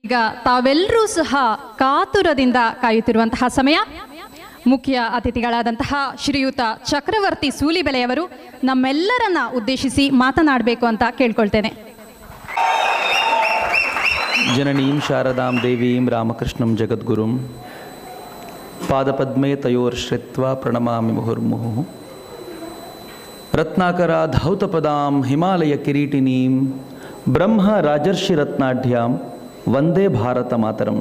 ಈಗ ತಾವೆಲ್ಲರೂ ಸಹ ಕಾತುರದಿಂದ ಕಾಯುತ್ತಿರುವಂತಹ ಸಮಯ ಮುಖ್ಯ ಅತಿಥಿಗಳಾದಂತಹ ಶ್ರೀಯುತ ಚಕ್ರವರ್ತಿ ಸೂಲಿಬೆಲೆಯವರು ನಮ್ಮೆಲ್ಲರನ್ನ ಉದ್ದೇಶಿಸಿ ಮಾತನಾಡಬೇಕು ಅಂತ ಕೇಳ್ಕೊಳ್ತೇನೆ ಜನನೀಂ ಶಾರದಾಂ ದೇವೀಂ ರಾಮಕೃಷ್ಣಂ ಜಗದ್ಗುರುಂ ಪಾದಪದ್ಮೇ ತಯೋರ್ಶ್ರಿತ್ವ ಪ್ರಣಮಾಮಿ ಮುಹುರ್ಮುಹು ರತ್ನಾಕರ ಧೌತಪದಾಂ ಹಿಮಾಲಯ ಕಿರೀಟಿನೀಂ ಬ್ರಹ್ಮ ರಾಜರ್ಷಿ ರತ್ನಾಢ್ಯಾಂ ವಂದೇ ಭಾರತ ಮಾತರಂ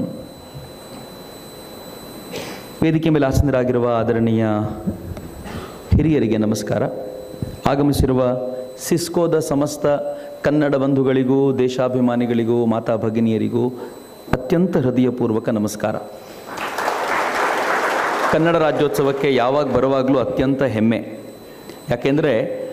ವೇದಿಕೆ ಮೇಲೆ ಆಸನರಾಗಿರುವ ಆದರಣೀಯ ಹಿರಿಯರಿಗೆ ನಮಸ್ಕಾರ ಆಗಮಿಸಿರುವ ಸಿಸ್ಕೋದ ಸಮಸ್ತ ಕನ್ನಡ ಬಂಧುಗಳಿಗೂ ದೇಶಾಭಿಮಾನಿಗಳಿಗೂ ಮಾತಾ ಭಗಿನಿಯರಿಗೂ ಅತ್ಯಂತ ಹೃದಯಪೂರ್ವಕ ನಮಸ್ಕಾರ ಕನ್ನಡ ರಾಜ್ಯೋತ್ಸವಕ್ಕೆ ಯಾವಾಗ ಬರುವಾಗಲೂ ಅತ್ಯಂತ ಹೆಮ್ಮೆ ಯಾಕೆಂದರೆ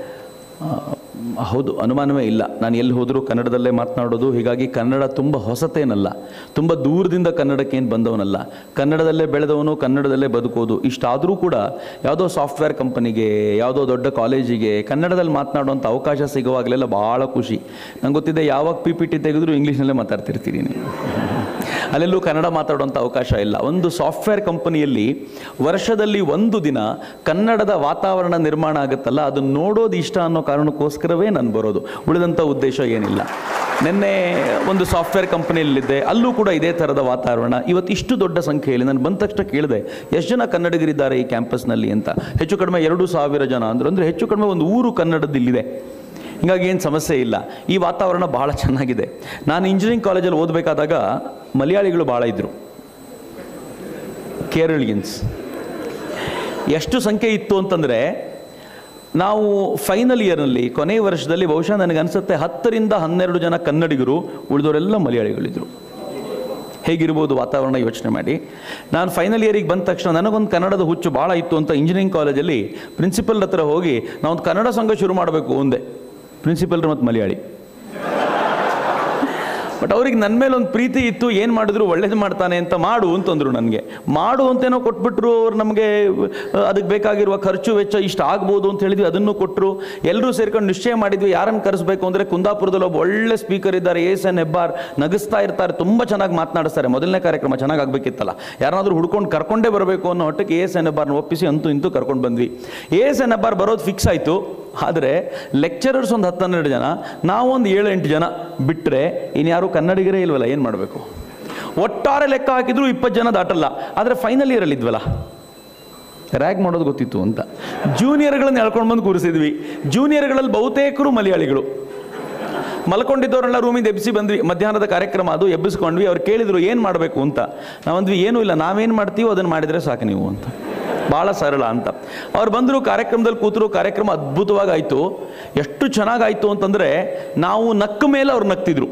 ಹೌದು ಅನುಮಾನವೇ ಇಲ್ಲ ನಾನು ಎಲ್ಲಿ ಹೋದರೂ ಕನ್ನಡದಲ್ಲೇ ಮಾತನಾಡೋದು ಹೀಗಾಗಿ ಕನ್ನಡ ತುಂಬ ಹೊಸತೇನಲ್ಲ ತುಂಬ ದೂರದಿಂದ ಕನ್ನಡಕ್ಕೆ ಏನು ಬಂದವನಲ್ಲ ಕನ್ನಡದಲ್ಲೇ ಬೆಳೆದವನು ಕನ್ನಡದಲ್ಲೇ ಬದುಕೋದು ಇಷ್ಟಾದರೂ ಕೂಡ ಯಾವುದೋ ಸಾಫ್ಟ್ವೇರ್ ಕಂಪನಿಗೆ ಯಾವುದೋ ದೊಡ್ಡ ಕಾಲೇಜಿಗೆ ಕನ್ನಡದಲ್ಲಿ ಮಾತನಾಡುವಂಥ ಅವಕಾಶ ಸಿಗುವಾಗಲೆಲ್ಲ ಭಾಳ ಖುಷಿ ನಂಗೆ ಗೊತ್ತಿದೆ ಯಾವಾಗ ಪಿ ಪಿ ಟಿ ತೆಗೆದ್ರು ಇಂಗ್ಲೀಷ್ನಲ್ಲೇ ಮಾತಾಡ್ತಿರ್ತೀನಿ ನೀವು ಅಲ್ಲೆಲ್ಲೂ ಕನ್ನಡ ಮಾತಾಡುವಂಥ ಅವಕಾಶ ಇಲ್ಲ ಒಂದು ಸಾಫ್ಟ್ವೇರ್ ಕಂಪನಿಯಲ್ಲಿ ವರ್ಷದಲ್ಲಿ ಒಂದು ದಿನ ಕನ್ನಡದ ವಾತಾವರಣ ನಿರ್ಮಾಣ ಆಗುತ್ತಲ್ಲ ಅದನ್ನು ನೋಡೋದು ಇಷ್ಟ ಅನ್ನೋ ಕಾರಣಕ್ಕೋಸ್ಕರವೇ ನಾನು ಬರೋದು ಉಳಿದಂಥ ಉದ್ದೇಶ ಏನಿಲ್ಲ ನಿನ್ನೆ ಒಂದು ಸಾಫ್ಟ್ವೇರ್ ಕಂಪನಿಯಲ್ಲಿದ್ದೆ ಅಲ್ಲೂ ಕೂಡ ಇದೇ ಥರದ ವಾತಾವರಣ ಇವತ್ತು ಇಷ್ಟು ದೊಡ್ಡ ಸಂಖ್ಯೆಯಲ್ಲಿ ನಾನು ಬಂದ ತಕ್ಷಣ ಕೇಳಿದೆ ಎಷ್ಟು ಜನ ಕನ್ನಡಿಗರಿದ್ದಾರೆ ಈ ಕ್ಯಾಂಪಸ್ನಲ್ಲಿ ಅಂತ ಹೆಚ್ಚು ಕಡಿಮೆ ಎರಡು ಸಾವಿರ ಜನ ಅಂದರು ಅಂದರೆ ಹೆಚ್ಚು ಕಡಿಮೆ ಒಂದು ಊರು ಕನ್ನಡದಿಲ್ಲಿದೆ ಹಿಂಗಾಗಿ ಏನು ಸಮಸ್ಯೆ ಇಲ್ಲ ಈ ವಾತಾವರಣ ಭಾಳ ಚೆನ್ನಾಗಿದೆ ನಾನು ಇಂಜಿನಿಯರಿಂಗ್ ಕಾಲೇಜಲ್ಲಿ ಓದಬೇಕಾದಾಗ ಮಲಯಾಳಿಗಳು ಭಾಳ ಇದ್ದರು ಕೇರಳಿಯನ್ಸ್ ಎಷ್ಟು ಸಂಖ್ಯೆ ಇತ್ತು ಅಂತಂದರೆ ನಾವು ಫೈನಲ್ ಇಯರ್ನಲ್ಲಿ ಕೊನೆಯ ವರ್ಷದಲ್ಲಿ ಬಹುಶಃ ನನಗೆ ಅನಿಸುತ್ತೆ ಹತ್ತರಿಂದ ಹನ್ನೆರಡು ಜನ ಕನ್ನಡಿಗರು ಉಳಿದವರೆಲ್ಲ ಮಲಯಾಳಿಗಳಿದ್ದರು ಹೇಗಿರ್ಬೋದು ವಾತಾವರಣ ಯೋಚನೆ ಮಾಡಿ ನಾನು ಫೈನಲ್ ಇಯರಿಗೆ ಬಂದ ತಕ್ಷಣ ನನಗೊಂದು ಕನ್ನಡದ ಹುಚ್ಚು ಭಾಳ ಇತ್ತು ಅಂತ ಇಂಜಿನಿಯರಿಂಗ್ ಕಾಲೇಜಲ್ಲಿ ಪ್ರಿನ್ಸಿಪಲ್ ಹತ್ರ ಹೋಗಿ ನಾವೊಂದು ಕನ್ನಡ ಸಂಘ ಶುರು ಮಾಡಬೇಕು ಒಂದೇ ಪ್ರಿನ್ಸಿಪಲ್ರು ಮತ್ತು ಮಲಯಾಳಿ ಬಟ್ ಅವ್ರಿಗೆ ನನ್ನ ಮೇಲೆ ಒಂದು ಪ್ರೀತಿ ಇತ್ತು ಏನು ಮಾಡಿದ್ರು ಒಳ್ಳೇದು ಮಾಡ್ತಾನೆ ಅಂತ ಮಾಡು ಅಂತಂದರು ನನಗೆ ಮಾಡು ಅಂತೇನೋ ಕೊಟ್ಬಿಟ್ರು ಅವ್ರು ನಮಗೆ ಅದಕ್ಕೆ ಬೇಕಾಗಿರುವ ಖರ್ಚು ವೆಚ್ಚ ಇಷ್ಟು ಆಗ್ಬೋದು ಅಂತ ಹೇಳಿದ್ವಿ ಅದನ್ನು ಕೊಟ್ಟರು ಎಲ್ಲರೂ ಸೇರ್ಕೊಂಡು ನಿಶ್ಚಯ ಮಾಡಿದ್ವಿ ಯಾರನ್ನು ಕರೆಸಬೇಕು ಅಂದರೆ ಕುಂದಾಪುರದಲ್ಲಿ ಒಬ್ಬ ಒಳ್ಳೆ ಸ್ಪೀಕರ್ ಇದ್ದಾರೆ ಎಸ್ ಎನ್ ಹೆಬ್ಬಾರ್ ನಗಿಸ್ತಾ ಇರ್ತಾರೆ ತುಂಬ ಚೆನ್ನಾಗಿ ಮಾತನಾಡಿಸ್ತಾರೆ ಮೊದಲನೇ ಕಾರ್ಯಕ್ರಮ ಚೆನ್ನಾಗಿ ಆಗಬೇಕಿತ್ತಲ್ಲ ಯಾರನ್ನಾದ್ರೂ ಹುಡ್ಕೊಂಡು ಕರ್ಕೊಂಡೇ ಬರಬೇಕು ಅನ್ನೋ ಹೊಟ್ಟಕ್ಕೆ ಎಸ್ ಎನ್ ಹೆಬ್ಬಾರ್ನ ಒಪ್ಪಿಸಿ ಅಂತೂ ಇಂತೂ ಕರ್ಕೊಂಡು ಬಂದ್ವಿ ಎಸ್ ಎನ್ ಹೆಬ್ಬಾರ್ ಬರೋದು ಫಿಕ್ಸ್ ಆಯಿತು ಆದರೆ ಲೆಕ್ಚರರ್ಸ್ ಒಂದು ಹತ್ತು ಹನ್ನೆರಡು ಜನ ನಾವೊಂದು ಏಳು ಎಂಟು ಜನ ಬಿಟ್ಟರೆ ಇನ್ಯಾರು ಕನ್ನಡಿಗರೇ ಇಲ್ವಲ್ಲ ಏನು ಮಾಡಬೇಕು ಒಟ್ಟಾರೆ ಲೆಕ್ಕ ಹಾಕಿದ್ರು ಇಪ್ಪತ್ತು ಜನ ದಾಟಲ್ಲ ಆದರೆ ಫೈನಲ್ ಇಯರಲ್ಲಿ ಇದ್ವಲ್ಲ ರ್ಯಾಗ್ ಮಾಡೋದು ಗೊತ್ತಿತ್ತು ಅಂತ ಜೂನಿಯರ್ಗಳನ್ನ ಎಳ್ಕೊಂಡು ಬಂದು ಕೂರಿಸಿದ್ವಿ ಜೂನಿಯರ್ಗಳಲ್ಲಿ ಬಹುತೇಕರು ಮಲಯಾಳಿಗಳು ಮಲ್ಕೊಂಡಿದ್ದವರೆಲ್ಲ ರೂಮಿಂದ ಎಬ್ಬಿಸಿ ಬಂದ್ವಿ ಮಧ್ಯಾಹ್ನದ ಕಾರ್ಯಕ್ರಮ ಅದು ಎಬ್ಬಿಸ್ಕೊಂಡ್ವಿ ಅವ್ರು ಕೇಳಿದ್ರು ಏನು ಮಾಡಬೇಕು ಅಂತ ನಾವಂದ್ವಿ ಏನೂ ಇಲ್ಲ ನಾವೇನು ಮಾಡ್ತೀವೋ ಅದನ್ನು ಮಾಡಿದರೆ ಸಾಕು ನೀವು ಅಂತ ಭಾಳ ಸರಳ ಅಂತ ಅವ್ರು ಬಂದರು ಕಾರ್ಯಕ್ರಮದಲ್ಲಿ ಕೂತರು ಕಾರ್ಯಕ್ರಮ ಅದ್ಭುತವಾಗಿ ಆಯಿತು ಎಷ್ಟು ಚೆನ್ನಾಗಾಯಿತು ಅಂತಂದರೆ ನಾವು ನಕ್ಕ ಮೇಲೆ ಅವ್ರು ನಗ್ತಿದ್ರು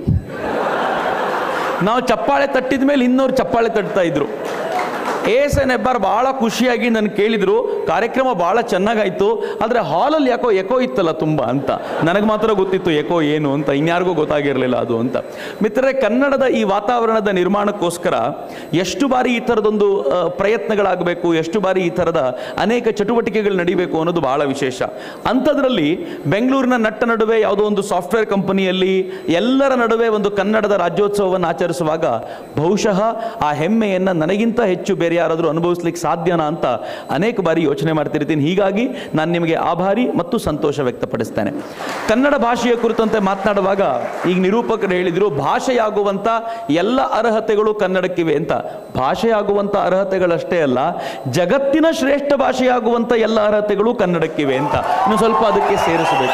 ನಾವು ಚಪ್ಪಾಳೆ ತಟ್ಟಿದ ಮೇಲೆ ಇನ್ನೊರು ಚಪ್ಪಾಳೆ ತಟ್ತಾ ಇದ್ರು ಎಸ್ ಎನ್ ಹೆಬ್ಬಾರ್ ಭಾಳ ಖುಷಿಯಾಗಿ ನನ್ನ ಕೇಳಿದರು ಕಾರ್ಯಕ್ರಮ ಭಾಳ ಚೆನ್ನಾಗಾಯಿತು ಆದರೆ ಹಾಲಲ್ಲಿ ಯಾಕೋ ಎಕೋ ಇತ್ತಲ್ಲ ತುಂಬ ಅಂತ ನನಗೆ ಮಾತ್ರ ಗೊತ್ತಿತ್ತು ಎಕೋ ಏನು ಅಂತ ಇನ್ಯಾರಿಗೂ ಗೊತ್ತಾಗಿರಲಿಲ್ಲ ಅದು ಅಂತ ಮಿತ್ರರೇ ಕನ್ನಡದ ಈ ವಾತಾವರಣದ ನಿರ್ಮಾಣಕ್ಕೋಸ್ಕರ ಎಷ್ಟು ಬಾರಿ ಈ ಥರದೊಂದು ಆ, ಪ್ರಯತ್ನಗಳಾಗಬೇಕು ಎಷ್ಟು ಬಾರಿ ಈ ಥರದ ಅನೇಕ ಚಟುವಟಿಕೆಗಳು ನಡೀಬೇಕು ಅನ್ನೋದು ಬಹಳ ವಿಶೇಷ ಅಂಥದ್ರಲ್ಲಿ ಬೆಂಗಳೂರಿನ ನಟ್ಟ ನಡುವೆ ಯಾವುದೋ ಒಂದು ಸಾಫ್ಟ್ವೇರ್ ಕಂಪನಿಯಲ್ಲಿ ಎಲ್ಲರ ನಡುವೆ ಒಂದು ಕನ್ನಡದ ರಾಜ್ಯೋತ್ಸವವನ್ನು ಆಚರಿಸುವಾಗ ಬಹುಶಃ ಆ ಹೆಮ್ಮೆಯನ್ನು ನನಗಿಂತ ಹೆಚ್ಚು ಬೇರೆ ಯಾರಾದರೂ ಅನುಭವಿಸ್ಲಿಕ್ಕೆ ಸಾಧ್ಯನಾ ಅಂತ ಅನೇಕ ಬಾರಿ ಯೋಚನೆ ಮಾಡ್ತಿರ್ತೀನಿ ಹೀಗಾಗಿ ನಾನು ನಿಮಗೆ ಆಭಾರಿ ಮತ್ತು ಸಂತೋಷ ವ್ಯಕ್ತಪಡಿಸ್ತೇನೆ ಕನ್ನಡ ಭಾಷೆಯ ಕುರಿತಂತೆ ಮಾತನಾಡುವಾಗ ಈಗ ನಿರೂಪಕರು ಹೇಳಿದರು ಭಾಷೆಯಾಗುವಂಥ ಎಲ್ಲ ಅರ್ಹತೆಗಳು ಕನ್ನಡಕ್ಕಿವೆ ಅಂತ ಭಾಷೆಯಾಗುವಂಥ ಅರ್ಹತೆಗಳಷ್ಟೇ ಅಲ್ಲ ಜಗತ್ತಿನ ಶ್ರೇಷ್ಠ ಭಾಷೆಯಾಗುವಂಥ ಎಲ್ಲ ಅರ್ಹತೆಗಳು ಕನ್ನಡಕ್ಕಿವೆ ಅಂತ ಇನ್ನು ಸ್ವಲ್ಪ ಅದಕ್ಕೆ ಸೇರಿಸಬೇಕು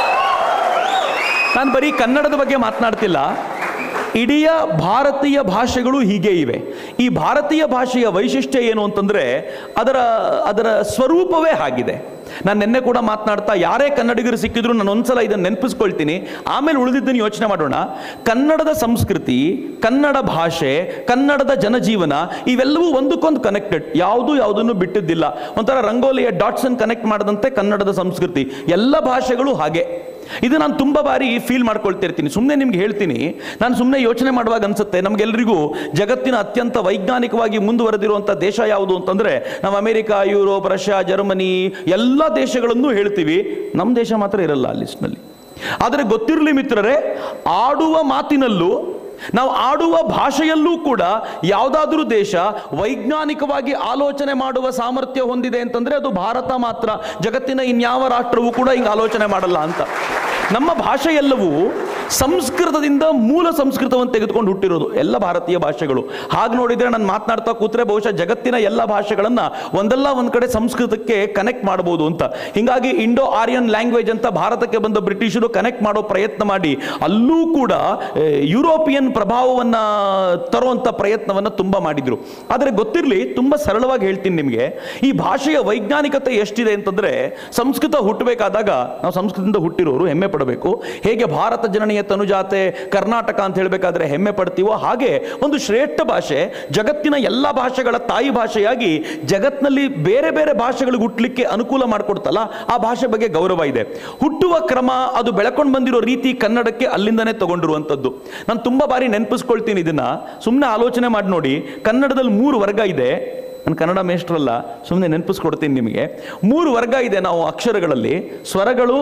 ನಾನು ಬರೀ ಕನ್ನಡದ ಬಗ್ಗೆ ಮಾತನಾಡ್ತಿಲ್ಲ ಇಡೀ ಭಾರತೀಯ ಭಾಷೆಗಳು ಹೀಗೆ ಇವೆ ಈ ಭಾರತೀಯ ಭಾಷೆಯ ವೈಶಿಷ್ಟ್ಯ ಏನು ಅಂತಂದರೆ ಅದರ ಅದರ ಸ್ವರೂಪವೇ ಆಗಿದೆ ನಾನು ನಿನ್ನೆ ಕೂಡ ಮಾತನಾಡ್ತಾ ಯಾರೇ ಕನ್ನಡಿಗರು ಸಿಕ್ಕಿದ್ರು ನಾನು ಒಂದ್ಸಲ ಇದನ್ನು ನೆನಪಿಸ್ಕೊಳ್ತೀನಿ ಆಮೇಲೆ ಉಳಿದಿದ್ದನ್ನು ಯೋಚನೆ ಮಾಡೋಣ ಕನ್ನಡದ ಸಂಸ್ಕೃತಿ ಕನ್ನಡ ಭಾಷೆ ಕನ್ನಡದ ಜನಜೀವನ ಇವೆಲ್ಲವೂ ಒಂದಕ್ಕೊಂದು ಕನೆಕ್ಟೆಡ್ ಯಾವುದು ಯಾವುದನ್ನು ಬಿಟ್ಟಿದ್ದಿಲ್ಲ ಒಂಥರ ರಂಗೋಲಿಯ ಡಾಟ್ಸನ್ನು ಕನೆಕ್ಟ್ ಮಾಡದಂತೆ ಕನ್ನಡದ ಸಂಸ್ಕೃತಿ ಎಲ್ಲ ಭಾಷೆಗಳು ಹಾಗೆ ಇದು ನಾನು ತುಂಬ ಬಾರಿ ಫೀಲ್ ಮಾಡ್ಕೊಳ್ತಿರ್ತೀನಿ ಸುಮ್ಮನೆ ನಿಮ್ಗೆ ಹೇಳ್ತೀನಿ ನಾನು ಸುಮ್ಮನೆ ಯೋಚನೆ ಮಾಡುವಾಗ ಅನ್ಸುತ್ತೆ ನಮಗೆಲ್ಲರಿಗೂ ಜಗತ್ತಿನ ಅತ್ಯಂತ ವೈಜ್ಞಾನಿಕವಾಗಿ ಮುಂದುವರೆದಿರುವಂಥ ದೇಶ ಯಾವುದು ಅಂತಂದರೆ ನಾವು ಅಮೆರಿಕ ಯುರೋಪ್ ರಷ್ಯಾ ಜರ್ಮನಿ ಎಲ್ಲ ದೇಶಗಳನ್ನು ಹೇಳ್ತೀವಿ ನಮ್ಮ ದೇಶ ಮಾತ್ರ ಇರಲ್ಲ ಆ ಲಿಸ್ಟ್ನಲ್ಲಿ ಆದರೆ ಗೊತ್ತಿರಲಿ ಮಿತ್ರರೇ ಆಡುವ ಮಾತಿನಲ್ಲೂ ನಾವು ಆಡುವ ಭಾಷೆಯಲ್ಲೂ ಕೂಡ ಯಾವುದಾದ್ರೂ ದೇಶ ವೈಜ್ಞಾನಿಕವಾಗಿ ಆಲೋಚನೆ ಮಾಡುವ ಸಾಮರ್ಥ್ಯ ಹೊಂದಿದೆ ಅಂತಂದ್ರೆ ಅದು ಭಾರತ ಮಾತ್ರ ಜಗತ್ತಿನ ಇನ್ಯಾವ ರಾಷ್ಟ್ರವೂ ಕೂಡ ಹಿಂಗೆ ಆಲೋಚನೆ ಮಾಡಲ್ಲ ಅಂತ ನಮ್ಮ ಭಾಷೆಯೆಲ್ಲವೂ ಸಂಸ್ಕೃತದಿಂದ ಮೂಲ ಸಂಸ್ಕೃತವನ್ನು ತೆಗೆದುಕೊಂಡು ಹುಟ್ಟಿರೋದು ಎಲ್ಲ ಭಾರತೀಯ ಭಾಷೆಗಳು ಹಾಗೆ ನೋಡಿದ್ರೆ ನಾನು ಮಾತನಾಡ್ತಾ ಕೂತ್ರೆ ಬಹುಶಃ ಜಗತ್ತಿನ ಎಲ್ಲ ಭಾಷೆಗಳನ್ನ ಒಂದಲ್ಲ ಒಂದ್ ಕಡೆ ಸಂಸ್ಕೃತಕ್ಕೆ ಕನೆಕ್ಟ್ ಮಾಡಬಹುದು ಅಂತ ಹಿಂಗಾಗಿ ಇಂಡೋ ಆರ್ಯನ್ ಲ್ಯಾಂಗ್ವೇಜ್ ಅಂತ ಭಾರತಕ್ಕೆ ಬಂದ ಬ್ರಿಟಿಷರು ಕನೆಕ್ಟ್ ಮಾಡೋ ಪ್ರಯತ್ನ ಮಾಡಿ ಅಲ್ಲೂ ಕೂಡ ಆ, ಯುರೋಪಿಯನ್ ಪ್ರಭಾವವನ್ನ ತರುವಂತ ಪ್ರಯತ್ನವನ್ನ ತುಂಬಾ ಮಾಡಿದ್ರು ಆದರೆ ಗೊತ್ತಿರಲಿ ತುಂಬಾ ಸರಳವಾಗಿ ಹೇಳ್ತೀನಿ ನಿಮಗೆ ಈ ಭಾಷೆಯ ವೈಜ್ಞಾನಿಕತೆ ಎಷ್ಟಿದೆ ಅಂತಂದ್ರೆ ಸಂಸ್ಕೃತ ಹುಟ್ಟಬೇಕಾದಾಗ ನಾವು ಸಂಸ್ಕೃತದಿಂದ ಹುಟ್ಟಿರೋರು ಹೆಮ್ಮೆ ಪಡಬೇಕು ಹೇಗೆ ಭಾರತ ಜನನೀಯ ತನುಜಾತೆ ಕರ್ನಾಟಕ ಅಂತ ಹೇಳಬೇಕಾದ್ರೆ ಹೆಮ್ಮೆ ಪಡ್ತೀವೋ ಹಾಗೆ ಒಂದು ಶ್ರೇಷ್ಠ ಭಾಷೆ ಜಗತ್ತಿನ ಎಲ್ಲ ಭಾಷೆಗಳ ತಾಯಿ ಭಾಷೆಯಾಗಿ ಜಗತ್ತಿನಲ್ಲಿ ಬೇರೆ ಬೇರೆ ಭಾಷೆಗಳಿಗೆ ಹುಟ್ಟಲಿಕ್ಕೆ ಅನುಕೂಲ ಮಾಡಿಕೊಡ್ತಲ್ಲ ಆ ಭಾಷೆ ಬಗ್ಗೆ ಗೌರವ ಇದೆ ಹುಟ್ಟುವ ಕ್ರಮ ಅದು ಬೆಳಕೊಂಡು ಬಂದಿರೋ ರೀತಿ ಕನ್ನಡಕ್ಕೆ ಅಲ್ಲಿಂದನೇ ತಗೊಂಡಿರುವಂಥದ್ದು ನಾನು ತುಂಬಾ ಬಾರಿ ನೆನಪಿಸ್ಕೊಳ್ತೀನಿ ಇದನ್ನ ಸುಮ್ಮನೆ ಆಲೋಚನೆ ಮಾಡಿ ನೋಡಿ ಕನ್ನಡದಲ್ಲಿ ಮೂರು ವರ್ಗ ಇದೆ ನಾನು ಕನ್ನಡ ಮೇಷ್ಟ್ರಲ್ಲ ಸುಮ್ಮನೆ ನೆನಪಿಸ್ಕೊಡ್ತೀನಿ ನಿಮಗೆ ಮೂರು ವರ್ಗ ಇದೆ ನಾವು ಅಕ್ಷರಗಳಲ್ಲಿ ಸ್ವರಗಳು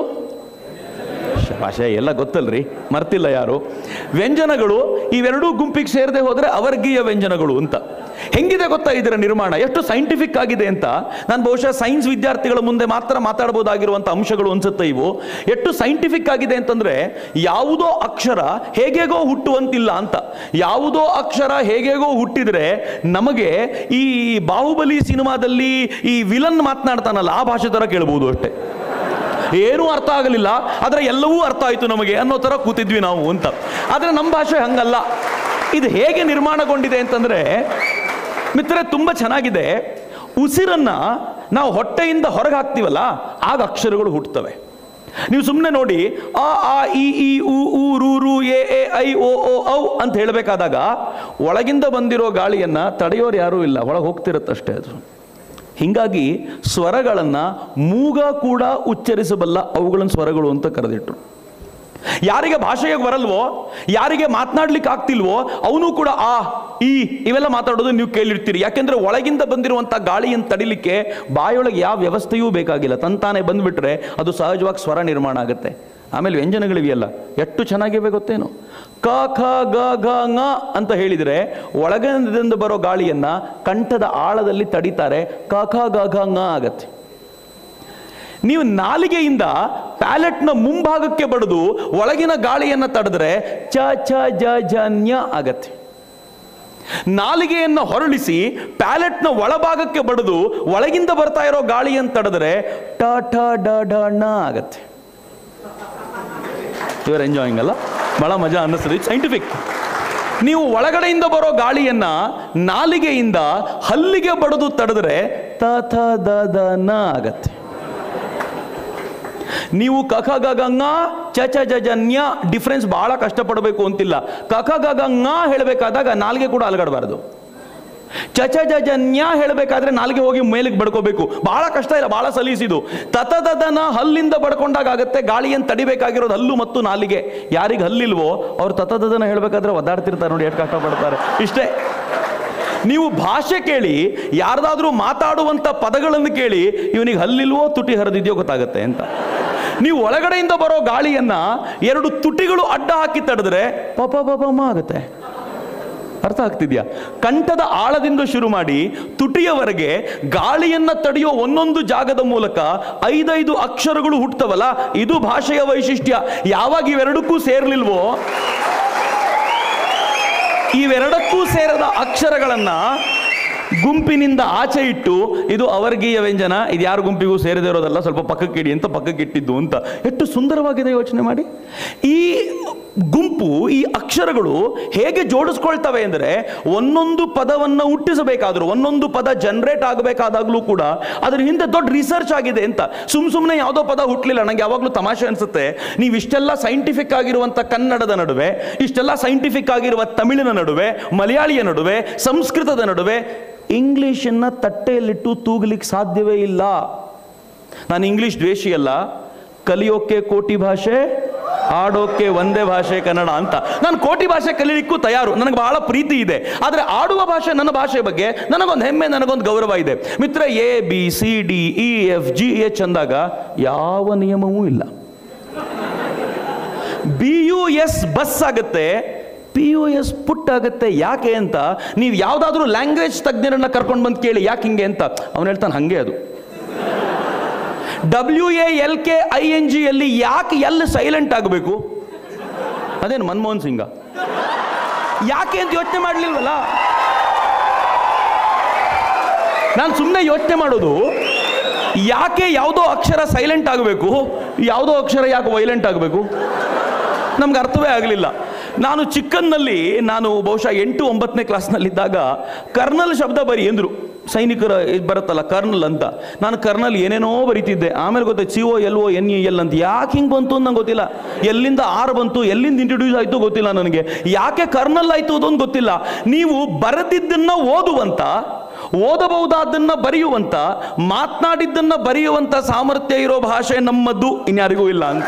ಭಾಷೆ ಎಲ್ಲ ಗೊತ್ತಲ್ರಿ ಮರ್ತಿಲ್ಲ ಯಾರು ವ್ಯಂಜನಗಳು ಇವೆರಡೂ ಗುಂಪಿಗೆ ಸೇರದೆ ಹೋದ್ರೆ ಅವರ್ಗೀಯ ವ್ಯಂಜನಗಳು ಅಂತ ಹೆಂಗಿದೆ ಗೊತ್ತಾ ಇದರ ನಿರ್ಮಾಣ ಎಷ್ಟು ಸೈಂಟಿಫಿಕ್ ಆಗಿದೆ ಅಂತ ನಾನು ಬಹುಶಃ ಸೈನ್ಸ್ ವಿದ್ಯಾರ್ಥಿಗಳ ಮುಂದೆ ಮಾತ್ರ ಮಾತಾಡಬಹುದಾಗಿರುವಂಥ ಅಂಶಗಳು ಅನ್ಸುತ್ತೆ ಇವು ಎಷ್ಟು ಸೈಂಟಿಫಿಕ್ ಆಗಿದೆ ಅಂತಂದ್ರೆ ಯಾವುದೋ ಅಕ್ಷರ ಹೇಗೇಗೋ ಹುಟ್ಟುವಂತಿಲ್ಲ ಅಂತ ಯಾವುದೋ ಅಕ್ಷರ ಹೇಗೇಗೋ ಹುಟ್ಟಿದ್ರೆ ನಮಗೆ ಈ ಬಾಹುಬಲಿ ಸಿನಿಮಾದಲ್ಲಿ ಈ ವಿಲನ್ ಮಾತನಾಡ್ತಾನಲ್ಲ ಆ ಭಾಷೆ ತರ ಕೇಳಬಹುದು ಅಷ್ಟೇ ಏನೂ ಅರ್ಥ ಆಗಲಿಲ್ಲ ಆದರೆ ಎಲ್ಲವೂ ಅರ್ಥ ಆಯಿತು ನಮಗೆ ಅನ್ನೋ ಥರ ಕೂತಿದ್ವಿ ನಾವು ಅಂತ ಆದರೆ ನಮ್ಮ ಭಾಷೆ ಹಂಗಲ್ಲ ಇದು ಹೇಗೆ ನಿರ್ಮಾಣಗೊಂಡಿದೆ ಅಂತಂದರೆ ಮಿತ್ರರೆ ತುಂಬ ಚೆನ್ನಾಗಿದೆ ಉಸಿರನ್ನ ನಾವು ಹೊಟ್ಟೆಯಿಂದ ಹೊರಗೆ ಹಾಕ್ತೀವಲ್ಲ ಆಗ ಅಕ್ಷರಗಳು ಹುಟ್ಟುತ್ತವೆ ನೀವು ಸುಮ್ಮನೆ ನೋಡಿ ಆ ಆ ಇ ಈ ಉ ಊ ರು ರು ಎ ಎ ಐ ಓ ಓ ಔ ಅಂತ ಹೇಳಬೇಕಾದಾಗ ಒಳಗಿಂದ ಬಂದಿರೋ ಗಾಳಿಯನ್ನ ತಡೆಯೋರು ಯಾರೂ ಇಲ್ಲ ಒಳಗೆ ಹೋಗ್ತಿರುತ್ತಷ್ಟೇ ಅದು ಹಿಂಗಾಗಿ ಸ್ವರಗಳನ್ನು ಮೂಗ ಕೂಡ ಉಚ್ಚರಿಸಬಲ್ಲ ಅವುಗಳನ್ನು ಸ್ವರಗಳು ಅಂತ ಕರೆದಿಟ್ರು ಯಾರಿಗೆ ಭಾಷೆಗೆ ಬರಲ್ವೋ ಯಾರಿಗೆ ಮಾತನಾಡ್ಲಿಕ್ಕೆ ಆಗ್ತಿಲ್ವೋ ಅವನು ಕೂಡ ಆ ಈ ಇವೆಲ್ಲ ಮಾತಾಡೋದು ನೀವು ಕೇಳಿರ್ತೀರಿ ಯಾಕೆಂದ್ರೆ ಒಳಗಿಂದ ಬಂದಿರುವಂಥ ಗಾಳಿಯನ್ನು ತಡಿಲಿಕ್ಕೆ ಬಾಯೊಳಗೆ ಯಾವ ವ್ಯವಸ್ಥೆಯೂ ಬೇಕಾಗಿಲ್ಲ ತಂತಾನೆ ಬಂದ್ಬಿಟ್ರೆ ಅದು ಸಹಜವಾಗಿ ಸ್ವರ ನಿರ್ಮಾಣ ಆಗುತ್ತೆ ಆಮೇಲೆ ವ್ಯಂಜನಗಳಿವೆಯಲ್ಲ ಎಷ್ಟು ಚೆನ್ನಾಗಿವೆ ಗೊತ್ತೇನು ಕ ಖ ಗ ಘ ङ ಅಂತ ಹೇಳಿದರೆ ಒಳಗಿನಿಂದ ಬರೋ ಗಾಳಿಯನ್ನ ಕಂಠದ ಆಳದಲ್ಲಿ ತಡಿತಾರೆ ಕ ಖ ಗ ಘ ङ ಆಗತ್ತೆ ನೀವು ನಾಲಿಗೆಯಿಂದ ಪ್ಯಾಲೆಟ್ನ ಮುಂಭಾಗಕ್ಕೆ ಬಡಿದು ಒಳಗಿನ ಗಾಳಿಯನ್ನು ತಡೆದ್ರೆ ಚ ಛ ಜ ಜ ನ್ಯ ಆಗತ್ತೆ ನಾಲಿಗೆಯನ್ನು ಹೊರಳಿಸಿ ಪ್ಯಾಲೆಟ್ನ ಒಳಭಾಗಕ್ಕೆ ಬಡಿದು ಒಳಗಿಂದ ಬರ್ತಾ ಇರೋ ಗಾಳಿಯನ್ನು ತಡೆದ್ರೆ ಟ ಠ ಡ ಢ ಣ ಆಗತ್ತೆ ಯುವರ್ ಎಂಜಾಯಿಂಗ್ ಅಲ್ಲ ಬಹಳ ಮಜಾ ಅನ್ನಿಸ್ತದೆ ಸೈಂಟಿಫಿಕ್ ನೀವು ಒಳಗಡೆಯಿಂದ ಬರೋ ಗಾಳಿಯನ್ನ ನಾಲಿಗೆಯಿಂದ ಹಲ್ಲಿಗೆ ಬಡಿದು ತಡೆದ್ರೆ ತ ಥ ದ ದ ನ ಆಗತ್ತೆ ನೀವು ಕಖ ಗಗ ङ ಚ ಚ ಜ ಜ ನ್ಯ ಡಿಫ್ರೆನ್ಸ್ ಬಹಳ ಕಷ್ಟಪಡಬೇಕು ಅಂತಿಲ್ಲ ಕಖ ಗಗ ङ ಹೇಳಬೇಕಾದಾಗ ನಾಲ್ಗೆ ಕೂಡ ಅಲಗಡಬಾರದು ಚ ಚ ಜ ಜ ನ್ಯ ಹೇಳಬೇಕಾದ್ರೆ ನಾಲ್ಗೆ ಹೋಗಿ ಮೇಲಿಗೆ ಬಡ್ಕೋಬೇಕು ಬಹಳ ಕಷ್ಟ ಇಲ್ಲ ಬಹಳ ಸಲೀಸಿದು ತತದನ ಹಲ್ಲಿಂದ ಬಡ್ಕೊಂಡಾಗ ಆಗತ್ತೆ ಗಾಳಿಯನ್ನು ತಡಿಬೇಕಾಗಿರೋದು ಹಲ್ಲು ಮತ್ತು ನಾಲಿಗೆ ಯಾರಿಗೆ ಹಲ್ಲಿಲ್ವೋ ಅವ್ರು ತತದನ ಹೇಳಬೇಕಾದ್ರೆ ಒದ್ದಾಡ್ತಿರ್ತಾರೆ ನೋಡಿ ಎಷ್ಟು ಕಷ್ಟಪಡ್ತಾರೆ ಇಷ್ಟೇ ನೀವು ಭಾಷೆ ಕೇಳಿ ಯಾರ್ದಾದ್ರೂ ಮಾತಾಡುವಂಥ ಪದಗಳನ್ನು ಕೇಳಿ ಇವನಿಗೆ ಹಲ್ಲಿಲ್ವೋ ತುಟಿ ಹರಿದಿದೆಯೋ ಗೊತ್ತಾಗುತ್ತೆ ಅಂತ ನೀವು ಒಳಗಡೆಯಿಂದ ಬರೋ ಗಾಳಿಯನ್ನ ಎರಡು ತುಟಿಗಳು ಅಡ್ಡ ಹಾಕಿ ತಡೆದ್ರೆ ಪಪ ಪಪಮ ಆಗುತ್ತೆ ಅರ್ಥ ಆಗ್ತಿದ್ಯಾ ಕಂಠದ ಆಳದಿಂದ ಶುರು ಮಾಡಿ ತುಟಿಯವರೆಗೆ ಗಾಳಿಯನ್ನ ತಡೆಯೋ ಒಂದೊಂದು ಜಾಗದ ಮೂಲಕ ಐದೈದು ಅಕ್ಷರಗಳು ಹುಟ್ಟುತ್ತವಲ್ಲ ಇದು ಭಾಷೆಯ ವೈಶಿಷ್ಟ್ಯ ಯಾವಾಗ ಇವೆರಡಕ್ಕೂ ಸೇರ್ಲಿಲ್ವೋ ಇವೆರಡಕ್ಕೂ ಸೇರದ ಅಕ್ಷರಗಳನ್ನ ಗುಂಪಿನಿಂದ ಆಚೆ ಇಟ್ಟು ಇದು ಅವರ್ಗೀಯ ವ್ಯಂಜನ ಇದು ಯಾರ ಗುಂಪಿಗೂ ಸೇರದೇ ಇರೋದಲ್ಲ ಸ್ವಲ್ಪ ಪಕ್ಕಕ್ಕೆ ಇಡಿ ಅಂತ ಪಕ್ಕಕ್ಕೆ ಇಟ್ಟಿದ್ದು ಅಂತ ಎಷ್ಟು ಸುಂದರವಾಗಿದೆ ಯೋಚನೆ ಮಾಡಿ ಈ ಗುಂಪು ಈ ಅಕ್ಷರಗಳು ಹೇಗೆ ಜೋಡಿಸ್ಕೊಳ್ತವೆ ಅಂದರೆ ಒಂದೊಂದು ಪದವನ್ನು ಹುಟ್ಟಿಸಬೇಕಾದ್ರೂ ಒಂದೊಂದು ಪದ ಜನರೇಟ್ ಆಗಬೇಕಾದಾಗಲೂ ಕೂಡ ಅದ್ರ ಹಿಂದೆ ದೊಡ್ಡ ರಿಸರ್ಚ್ ಆಗಿದೆ ಅಂತ ಸುಮ್ ಸುಮ್ಮನೆ ಯಾವುದೋ ಪದ ಹುಟ್ಟಲಿಲ್ಲ ನನಗೆ ಯಾವಾಗಲೂ ತಮಾಷೆ ಅನಿಸುತ್ತೆ ನೀವು ಇಷ್ಟೆಲ್ಲ ಸೈಂಟಿಫಿಕ್ ಆಗಿರುವಂಥ ಕನ್ನಡದ ನಡುವೆ ಇಷ್ಟೆಲ್ಲ ಸೈಂಟಿಫಿಕ್ ಆಗಿರುವ ತಮಿಳಿನ ನಡುವೆ ಮಲಯಾಳಿಯ ನಡುವೆ ಸಂಸ್ಕೃತದ ನಡುವೆ ಇಂಗ್ಲೀಷನ್ನು ತಟ್ಟೆಯಲ್ಲಿಟ್ಟು ತೂಗಲಿಕ್ಕೆ ಸಾಧ್ಯವೇ ಇಲ್ಲ ನಾನು ಇಂಗ್ಲೀಷ್ ದ್ವೇಷಿ ಅಲ್ಲ ಕಲಿಯೋಕೆ ಕೋಟಿ ಭಾಷೆ ಆಡೋಕೆ ಒಂದೇ ಭಾಷೆ ಕನ್ನಡ ಅಂತ ನಾನು ಕೋಟಿ ಭಾಷೆ ಕಲೀಲಿಕ್ಕೂ ತಯಾರು ನನಗೆ ಬಹಳ ಪ್ರೀತಿ ಇದೆ ಆದರೆ ಆಡುವ ಭಾಷೆ ನನ್ನ ಭಾಷೆ ಬಗ್ಗೆ ನನಗೊಂದು ಹೆಮ್ಮೆ ನನಗೊಂದು ಗೌರವ ಇದೆ ಮಿತ್ರ A B C D E F G H ಅಂದಾಗ ಯಾವ ನಿಯಮವೂ ಇಲ್ಲ ಬಿ ಯು ಎಸ್ ಬಸ್ ಆಗುತ್ತೆ ಪಿ ಯು ಎಸ್ ಪುಟ್ ಆಗುತ್ತೆ ಯಾಕೆ ಅಂತ ನೀವು ಯಾವುದಾದ್ರೂ ಲ್ಯಾಂಗ್ವೇಜ್ ತಜ್ಞರನ್ನ ಕರ್ಕೊಂಡು ಬಂದು ಕೇಳಿ ಯಾಕೆ ಹಿಂಗೆ ಅಂತ ಅವನು ಹೇಳ್ತಾನೆ ಹಾಗೆ ಅದು W A L K I N ಜಿಯಲ್ಲಿ ಯಾಕೆ ಎಲ್ ಸೈಲೆಂಟ್ ಆಗಬೇಕು ಅದೇನು ಮನಮೋಹನ್ ಸಿಂಗ ಯಾಕೆ ಅಂತ ಯೋಚನೆ ಮಾಡಲಿಲ್ವಲ್ಲ ನಾನು ಸುಮ್ಮನೆ ಯೋಚನೆ ಮಾಡೋದು ಯಾಕೆ ಯಾವುದೋ ಅಕ್ಷರ ಸೈಲೆಂಟ್ ಆಗಬೇಕು ಯಾವುದೋ ಅಕ್ಷರ ಯಾಕೆ ವೈಲೆಂಟ್ ಆಗಬೇಕು ನಮ್ಗೆ ಅರ್ಥವೇ ಆಗಲಿಲ್ಲ ನಾನು ಚಿಕ್ಕನ್ನಲ್ಲಿ ನಾನು ಬಹುಶಃ ಎಂಟು ಒಂಬತ್ತನೇ ಕ್ಲಾಸ್ನಲ್ಲಿದ್ದಾಗ ಕರ್ನಲ್ ಶಬ್ದ ಬರಿ ಎಂದರು ಸೈನಿಕರ ಇದ್ ಬರುತ್ತಲ್ಲ ಕರ್ನಲ್ ಅಂತ ನಾನು ಕರ್ನಲ್ ಏನೇನೋ ಬರೀತಿದ್ದೆ ಆಮೇಲೆ ಗೊತ್ತಾಯ್ತು C O L O N E L ಅಂತ ಯಾಕೆ ಹಿಂಗೆ ಬಂತು ಅಂತ ನಂಗೆ ಗೊತ್ತಿಲ್ಲ ಎಲ್ಲಿಂದ ಆರ್ ಬಂತು ಎಲ್ಲಿಂದ ಇಂಟ್ರೊಡ್ಯೂಸ್ ಆಯಿತು ಗೊತ್ತಿಲ್ಲ ನನಗೆ ಯಾಕೆ ಕರ್ನಲ್ ಆಯಿತು ಅದೊಂದು ಗೊತ್ತಿಲ್ಲ ನೀವು ಬರೆದಿದ್ದನ್ನ ಓದುವಂತ ಓದಬಹುದಾದನ್ನ ಬರೆಯುವಂತ ಮಾತನಾಡಿದ್ದನ್ನ ಬರೆಯುವಂತ ಸಾಮರ್ಥ್ಯ ಇರೋ ಭಾಷೆ ನಮ್ಮದು ಇನ್ಯಾರಿಗೂ ಇಲ್ಲ ಅಂತ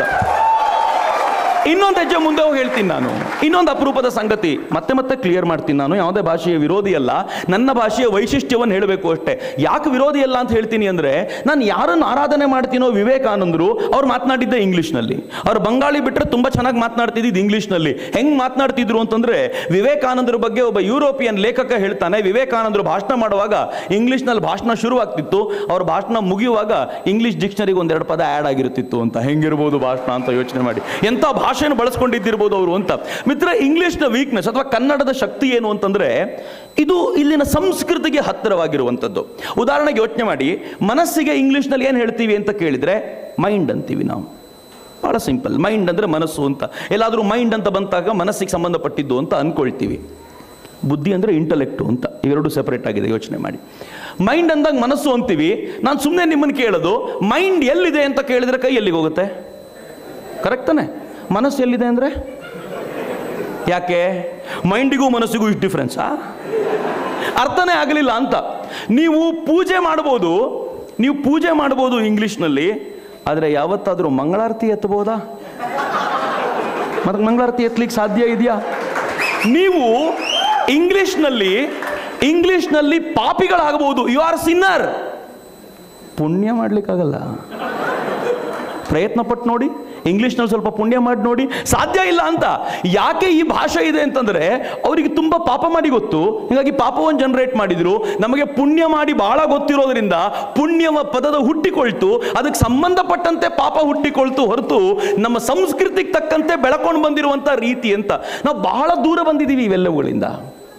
ಇನ್ನೊಂದು ಹೆಜ್ಜೆ ಮುಂದೆ ಹೋಗಿ ಹೇಳ್ತೀನಿ ನಾನು ಇನ್ನೊಂದು ಅಪರೂಪದ ಸಂಗತಿ ಮತ್ತೆ ಮತ್ತೆ ಕ್ಲಿಯರ್ ಮಾಡ್ತೀನಿ ನಾನು ಯಾವುದೇ ಭಾಷೆಯ ವಿರೋಧಿ ಅಲ್ಲ ನನ್ನ ಭಾಷೆಯ ವೈಶಿಷ್ಟ್ಯವನ್ನು ಹೇಳಬೇಕು ಅಷ್ಟೇ ಯಾಕೆ ವಿರೋಧಿ ಅಲ್ಲ ಅಂತ ಹೇಳ್ತೀನಿ ಅಂದ್ರೆ ನಾನು ಯಾರನ್ನು ಆರಾಧನೆ ಮಾಡ್ತೀನೋ ವಿವೇಕಾನಂದರು ಅವ್ರು ಮಾತನಾಡಿದ್ದೆ ಇಂಗ್ಲಿಷ್ನಲ್ಲಿ ಅವ್ರು ಬಂಗಾಳಿ ಬಿಟ್ಟರೆ ತುಂಬಾ ಚೆನ್ನಾಗಿ ಮಾತನಾಡ್ತಿದ್ದು ಇಂಗ್ಲಿಷ್ನಲ್ಲಿ ಹೆಂಗ್ ಮಾತನಾಡ್ತಿದ್ರು ಅಂತಂದ್ರೆ ವಿವೇಕಾನಂದರ ಬಗ್ಗೆ ಒಬ್ಬ ಯುರೋಪಿಯನ್ ಲೇಖಕ ಹೇಳ್ತಾನೆ ವಿವೇಕಾನಂದರು ಭಾಷಣ ಮಾಡುವಾಗ ಇಂಗ್ಲಿಷ್ನಲ್ಲಿ ಭಾಷಣ ಶುರುವಾಗ್ತಿತ್ತು ಅವ್ರ ಭಾಷಣ ಮುಗಿಯುವಾಗ ಇಂಗ್ಲಿಷ್ ಡಿಕ್ಷನರಿಗೆ ಒಂದೆರಡು ಪದ ಆ್ಯಡ್ ಆಗಿರುತ್ತಿತ್ತು ಅಂತ ಹೆಂಗಿರ್ಬೋದು ಭಾಷಣ ಅಂತ ಯೋಚನೆ ಮಾಡಿ ಎಂಥ ಭಾಷೆಯನ್ನು ಬಳಸ್ಕೊಂಡಿದ್ದಿರ್ಬೋದು ಅವರು ಅಂತ ಮಿತ್ರ ಇಂಗ್ಲಿಷ್ನ ವೀಕ್ನೆಸ್ ಅಥವಾ ಕನ್ನಡದ ಶಕ್ತಿ ಏನು ಅಂತಂದ್ರೆ ಇದು ಇಲ್ಲಿನ ಸಂಸ್ಕೃತಿಗೆ ಹತ್ತಿರವಾಗಿರುವಂಥದ್ದು ಉದಾಹರಣೆಗೆ ಯೋಚನೆ ಮಾಡಿ ಮನಸ್ಸಿಗೆ ಇಂಗ್ಲಿಷ್ನಲ್ಲಿ ಏನು ಹೇಳ್ತೀವಿ ಅಂತ ಕೇಳಿದ್ರೆ ಮೈಂಡ್ ಅಂತೀವಿ ನಾವು ಬಹಳ ಸಿಂಪಲ್ ಮೈಂಡ್ ಅಂದರೆ ಮನಸ್ಸು ಅಂತ ಎಲ್ಲಾದರೂ ಮೈಂಡ್ ಅಂತ ಬಂದಾಗ ಮನಸ್ಸಿಗೆ ಸಂಬಂಧಪಟ್ಟಿದ್ದು ಅಂತ ಅನ್ಕೊಳ್ತೀವಿ ಬುದ್ಧಿ ಅಂದರೆ ಇಂಟಲೆಕ್ಟು ಅಂತ ಇವೆರಡು ಸೆಪರೇಟ್ ಆಗಿದೆ ಯೋಚನೆ ಮಾಡಿ ಮೈಂಡ್ ಅಂದಾಗ ಮನಸ್ಸು ಅಂತೀವಿ ನಾನು ಸುಮ್ಮನೆ ನಿಮ್ಮನ್ನು ಕೇಳೋದು ಮೈಂಡ್ ಎಲ್ಲಿದೆ ಅಂತ ಕೇಳಿದ್ರೆ ಕೈ ಎಲ್ಲಿಗೆ ಹೋಗುತ್ತೆ ಕರೆಕ್ಟ್ ತಾನೆ ಮನಸ್ಸು ಎಲ್ಲಿದೆ ಅಂದರೆ ಯಾಕೆ ಮೈಂಡಿಗೂ ಮನಸ್ಸಿಗೂ ಇಷ್ಟು ಡಿಫ್ರೆನ್ಸಾ ಅರ್ಥನೇ ಆಗಲಿಲ್ಲ ಅಂತ ನೀವು ಪೂಜೆ ಮಾಡ್ಬೋದು ನೀವು ಪೂಜೆ ಮಾಡ್ಬೋದು ಇಂಗ್ಲೀಷ್ನಲ್ಲಿ ಆದರೆ ಯಾವತ್ತಾದರೂ ಮಂಗಳಾರತಿ ಎತ್ತಬಹುದಾ ಮತ್ತೆ ಮಂಗಳಾರತಿ ಎತ್ತಲಿಕ್ಕೆ ಸಾಧ್ಯ ಇದೆಯಾ ನೀವು ಇಂಗ್ಲಿಷ್ನಲ್ಲಿ ಇಂಗ್ಲಿಷ್ನಲ್ಲಿ ಪಾಪಿಗಳಾಗಬಹುದು ಯು ಆರ್ ಸಿನ್ನರ್ ಪುಣ್ಯ ಮಾಡ್ಲಿಕ್ಕಾಗಲ್ಲ ಪ್ರಯತ್ನ ಪಟ್ಟು ನೋಡಿ ಇಂಗ್ಲಿಷ್ನಲ್ಲಿ ಸ್ವಲ್ಪ ಪುಣ್ಯ ಮಾಡಿ ನೋಡಿ ಸಾಧ್ಯ ಇಲ್ಲ ಅಂತ ಯಾಕೆ ಈ ಭಾಷೆ ಇದೆ ಅಂತಂದ್ರೆ ಅವರಿಗೆ ತುಂಬಾ ಪಾಪ ಮಾಡಿ ಗೊತ್ತು ಹೀಗಾಗಿ ಪಾಪವನ್ನು ಜನರೇಟ್ ಮಾಡಿದ್ರು ನಮಗೆ ಪುಣ್ಯ ಮಾಡಿ ಬಹಳ ಗೊತ್ತಿರೋದ್ರಿಂದ ಪುಣ್ಯವ ಪದದ ಹುಟ್ಟಿಕೊಳ್ತು ಅದಕ್ಕೆ ಸಂಬಂಧಪಟ್ಟಂತೆ ಪಾಪ ಹುಟ್ಟಿಕೊಳ್ತು ಹೊರತು ನಮ್ಮ ಸಂಸ್ಕೃತಿಗೆ ತಕ್ಕಂತೆ ಬೆಳಕೊಂಡು ಬಂದಿರುವಂತ ರೀತಿ ಅಂತ ನಾವು ಬಹಳ ದೂರ ಬಂದಿದ್ದೀವಿ ಇವೆಲ್ಲವುಗಳಿಂದ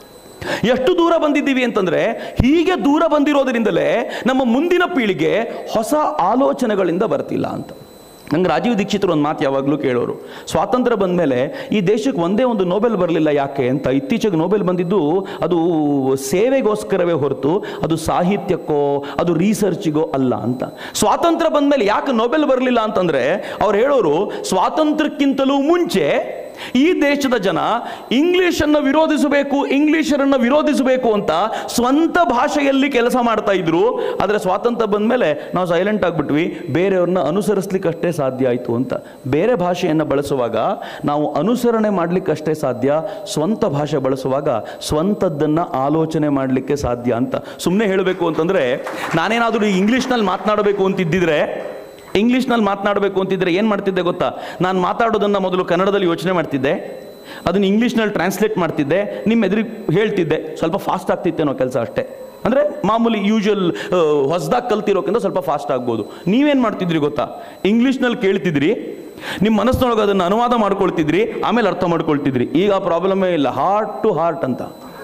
ಎಷ್ಟು ದೂರ ಬಂದಿದ್ದೀವಿ ಅಂತಂದ್ರೆ ಹೀಗೆ ದೂರ ಬಂದಿರೋದ್ರಿಂದಲೇ ನಮ್ಮ ಮುಂದಿನ ಪೀಳಿಗೆ ಹೊಸ ಆಲೋಚನೆಗಳಿಂದ ಬರ್ತಿಲ್ಲ ಅಂತ ನಂಗೆ ರಾಜೀವ್ ದೀಕ್ಷಿತರು ಒಂದು ಮಾತು ಯಾವಾಗಲೂ ಕೇಳೋರು ಸ್ವಾತಂತ್ರ್ಯ ಬಂದ ಮೇಲೆ ಈ ದೇಶಕ್ಕೆ ಒಂದೇ ಒಂದು ನೋಬೆಲ್ ಬರಲಿಲ್ಲ ಯಾಕೆ ಅಂತ ಇತ್ತೀಚೆಗೆ ನೋಬೆಲ್ ಬಂದಿದ್ದು ಅದು ಸೇವೆಗೋಸ್ಕರವೇ ಹೊರತು ಅದು ಸಾಹಿತ್ಯಕ್ಕೋ ಅದು ರಿಸರ್ಚಿಗೋ ಅಲ್ಲ ಅಂತ ಸ್ವಾತಂತ್ರ್ಯ ಬಂದ ಮೇಲೆ ಯಾಕೆ ನೋಬೆಲ್ ಬರಲಿಲ್ಲ ಅಂತಂದ್ರೆ ಅವ್ರು ಹೇಳೋರು ಸ್ವಾತಂತ್ರ್ಯಕ್ಕಿಂತಲೂ ಮುಂಚೆ ಈ ದೇಶದ ಜನ ಇಂಗ್ಲಿಷನ್ನು ವಿರೋಧಿಸಬೇಕು ಇಂಗ್ಲಿಷರನ್ನ ವಿರೋಧಿಸಬೇಕು ಅಂತ ಸ್ವಂತ ಭಾಷೆಯಲ್ಲಿ ಕೆಲಸ ಮಾಡ್ತಾ ಇದ್ರು ಆದರೆ ಸ್ವಾತಂತ್ರ್ಯ ಬಂದ ಮೇಲೆ ನಾವು ಸೈಲೆಂಟ್ ಆಗಿಬಿಟ್ವಿ ಬೇರೆಯವ್ರನ್ನ ಅನುಸರಿಸ್ಲಿಕ್ಕಷ್ಟೇ ಸಾಧ್ಯ ಆಯಿತು ಅಂತ ಬೇರೆ ಭಾಷೆಯನ್ನು ಬಳಸುವಾಗ ನಾವು ಅನುಸರಣೆ ಮಾಡಲಿಕ್ಕಷ್ಟೇ ಸಾಧ್ಯ ಸ್ವಂತ ಭಾಷೆ ಬಳಸುವಾಗ ಸ್ವಂತದ್ದನ್ನು ಆಲೋಚನೆ ಮಾಡಲಿಕ್ಕೆ ಸಾಧ್ಯ ಅಂತ ಸುಮ್ಮನೆ ಹೇಳಬೇಕು ಅಂತಂದರೆ ನಾನೇನಾದರೂ ಈ ಇಂಗ್ಲೀಷ್ನಲ್ಲಿ ಮಾತನಾಡಬೇಕು ಅಂತಿದ್ದಿದ್ರೆ ಇಂಗ್ಲೀಷ್ನಲ್ಲಿ ಮಾತನಾಡಬೇಕು ಅಂತಿದ್ರೆ ಏನು ಮಾಡ್ತಿದ್ದೆ ಗೊತ್ತಾ ನಾನು ಮಾತಾಡೋದನ್ನು ಮೊದಲು ಕನ್ನಡದಲ್ಲಿ ಯೋಚನೆ ಮಾಡ್ತಿದ್ದೆ ಅದನ್ನು ಇಂಗ್ಲೀಷ್ನಲ್ಲಿ ಟ್ರಾನ್ಸ್ಲೇಟ್ ಮಾಡ್ತಿದ್ದೆ ನಿಮ್ಮ ಎದುರಿಗೆ ಹೇಳ್ತಿದ್ದೆ ಸ್ವಲ್ಪ ಫಾಸ್ಟ್ ಆಗ್ತಿತ್ತೇನೋ ಕೆಲಸ ಅಷ್ಟೇ ಅಂದರೆ ಮಾಮೂಲಿ ಯೂಶುವಲ್ ಹೊಸದಾಗಿ ಕಲ್ತಿರೋಕ್ಕಿಂತ ಸ್ವಲ್ಪ ಫಾಸ್ಟ್ ಆಗ್ಬೋದು ನೀವೇನು ಮಾಡ್ತಿದ್ರಿ ಗೊತ್ತಾ ಇಂಗ್ಲೀಷ್ನಲ್ಲಿ ಕೇಳ್ತಿದ್ರಿ ನಿಮ್ಮ ಮನಸ್ಸಿನೊಳಗೆ ಅದನ್ನು ಅನುವಾದ ಮಾಡ್ಕೊಳ್ತಿದ್ರಿ ಆಮೇಲೆ ಅರ್ಥ ಮಾಡ್ಕೊಳ್ತಿದ್ರಿ ಈಗ ಆ ಪ್ರಾಬ್ಲಮೇ ಇಲ್ಲ ಹಾರ್ಟ್ ಟು ಹಾರ್ಟ್ ಅಂತ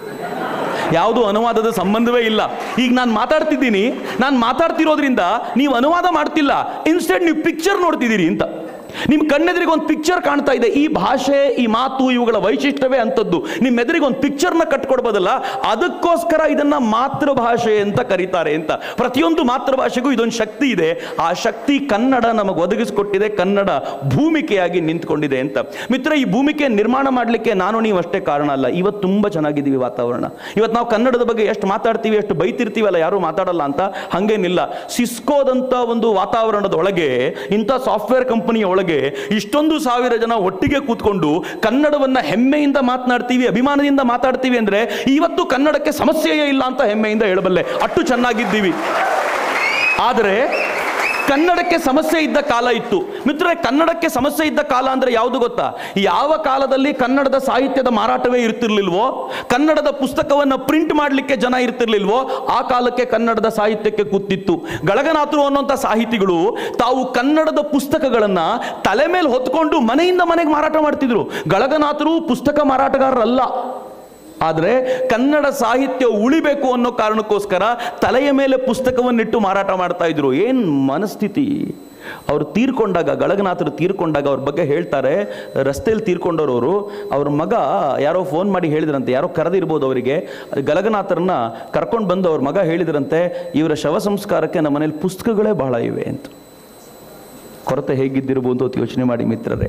ಯಾವುದು ಅನುವಾದದ ಸಂಬಂಧವೇ ಇಲ್ಲ ಈಗ ನಾನು ಮಾತಾಡ್ತಿದ್ದೀನಿ ನಾನು ಮಾತಾಡ್ತಿರೋದ್ರಿಂದ ನೀವು ಅನುವಾದ ಮಾಡ್ತಿಲ್ಲ ಇನ್ಸ್ಟೆಡ್ ನೀವು ಪಿಕ್ಚರ್ ನೋಡ್ತಿದ್ದೀರಿ ಅಂತ ನಿಮ್ಮ ಕಣ್ಣೆದುರಿಗೆ ಒಂದು ಪಿಕ್ಚರ್ ಕಾಣ್ತಾ ಇದೆ ಈ ಭಾಷೆ ಈ ಮಾತು ಇವುಗಳ ವೈಶಿಷ್ಟ್ಯವೇ ಅಂಥದ್ದು ನಿಮ್ಮ ಎದುರಿಗೆ ಒಂದು ಪಿಕ್ಚರ್ನ ಕಟ್ಕೊಡ್ಬೋದಲ್ಲ ಅದಕ್ಕೋಸ್ಕರ ಇದನ್ನ ಮಾತೃಭಾಷೆ ಅಂತ ಕರೀತಾರೆ ಅಂತ ಪ್ರತಿಯೊಂದು ಮಾತೃಭಾಷೆಗೂ ಇದೊಂದು ಶಕ್ತಿ ಇದೆ ಆ ಶಕ್ತಿ ಕನ್ನಡ ನಮಗೆ ಒದಗಿಸಿಕೊಟ್ಟಿದೆ ಕನ್ನಡ ಭೂಮಿಕೆಯಾಗಿ ನಿಂತ್ಕೊಂಡಿದೆ ಅಂತ ಮಿತ್ರ ಈ ಭೂಮಿಕೆ ನಿರ್ಮಾಣ ಮಾಡಲಿಕ್ಕೆ ನಾನು ನೀವು ಅಷ್ಟೇ ಕಾರಣ ಅಲ್ಲ ಇವತ್ತು ತುಂಬ ಚೆನ್ನಾಗಿದ್ದೀವಿ ವಾತಾವರಣ ಇವತ್ತು ನಾವು ಕನ್ನಡದ ಬಗ್ಗೆ ಎಷ್ಟು ಮಾತಾಡ್ತೀವಿ ಎಷ್ಟು ಬೈತಿರ್ತೀವಲ್ಲ ಯಾರು ಮಾತಾಡಲ್ಲ ಅಂತ ಹಂಗೇನಿಲ್ಲ ಸಿಸ್ಕೋದಂತ ಒಂದು ವಾತಾವರಣದ ಒಳಗೆ ಇಂಥ ಸಾಫ್ಟ್ವೇರ್ ಕಂಪನಿಯ ಒಳಗೆ ಇಷ್ಟೊಂದು ಸಾವಿರ ಜನ ಒಟ್ಟಿಗೆ ಕೂತ್ಕೊಂಡು ಕನ್ನಡವನ್ನ ಹೆಮ್ಮೆಯಿಂದ ಮಾತನಾಡ್ತೀವಿ ಅಭಿಮಾನದಿಂದ ಮಾತಾಡ್ತೀವಿ ಅಂದ್ರೆ ಇವತ್ತು ಕನ್ನಡಕ್ಕೆ ಸಮಸ್ಯೆಯೇ ಇಲ್ಲ ಅಂತ ಹೆಮ್ಮೆಯಿಂದ ಹೇಳಬಲ್ಲೆ ಅಷ್ಟು ಚೆನ್ನಾಗಿದ್ದೀವಿ ಆದರೆ ಕನ್ನಡಕ್ಕೆ ಸಮಸ್ಯೆ ಇದ್ದ ಕಾಲ ಇತ್ತು ಮಿತ್ರರೇ ಕನ್ನಡಕ್ಕೆ ಸಮಸ್ಯೆ ಇದ್ದ ಕಾಲ ಅಂದ್ರೆ ಯಾವುದು ಗೊತ್ತಾ ಯಾವ ಕಾಲದಲ್ಲಿ ಕನ್ನಡದ ಸಾಹಿತ್ಯದ ಮಾರಾಟವೇ ಇರ್ತಿರ್ಲಿಲ್ವೋ ಕನ್ನಡದ ಪುಸ್ತಕವನ್ನ ಪ್ರಿಂಟ್ ಮಾಡಲಿಕ್ಕೆ ಜನ ಇರ್ತಿರ್ಲಿಲ್ವೋ ಆ ಕಾಲಕ್ಕೆ ಕನ್ನಡದ ಸಾಹಿತ್ಯಕ್ಕೆ ಕೂತಿತ್ತು ಗಳಗನಾಥರು ಅನ್ನುವಂಥ ಸಾಹಿತಿಗಳು ತಾವು ಕನ್ನಡದ ಪುಸ್ತಕಗಳನ್ನ ತಲೆ ಮೇಲೆ ಹೊತ್ಕೊಂಡು ಮನೆಯಿಂದ ಮನೆಗೆ ಮಾರಾಟ ಮಾಡ್ತಿದ್ರು ಗಳಗನಾಥರು ಪುಸ್ತಕ ಮಾರಾಟಗಾರರಲ್ಲ ಆದರೆ ಕನ್ನಡ ಸಾಹಿತ್ಯ ಉಳಿಬೇಕು ಅನ್ನೋ ಕಾರಣಕ್ಕೋಸ್ಕರ ತಲೆಯ ಮೇಲೆ ಪುಸ್ತಕವನ್ನಿಟ್ಟು ಮಾರಾಟ ಮಾಡ್ತಾ ಇದ್ರು ಏನು ಮನಸ್ಥಿತಿ ಅವರು ತೀರ್ಕೊಂಡಾಗ ಗಳಗನಾಥರು ತೀರ್ಕೊಂಡಾಗ ಅವ್ರ ಬಗ್ಗೆ ಹೇಳ್ತಾರೆ ರಸ್ತೆಯಲ್ಲಿ ತೀರ್ಕೊಂಡವರು ಅವ್ರ ಮಗ ಯಾರೋ ಫೋನ್ ಮಾಡಿ ಹೇಳಿದ್ರಂತೆ ಯಾರೋ ಕರೆದಿರ್ಬೋದು ಅವರಿಗೆ ಗಲಗನಾಥರನ್ನ ಕರ್ಕೊಂಡು ಬಂದು ಅವ್ರ ಮಗ ಹೇಳಿದ್ರಂತೆ ಇವರ ಶವ ಸಂಸ್ಕಾರಕ್ಕೆ ನಮ್ಮ ಮನೇಲಿ ಪುಸ್ತಕಗಳೇ ಬಹಳ ಇವೆ ಅಂತ ಕೊರತೆ ಹೇಗಿದ್ದಿರ್ಬೋದು ಅಂತ ಯೋಚನೆ ಮಾಡಿ ಮಿತ್ರರೇ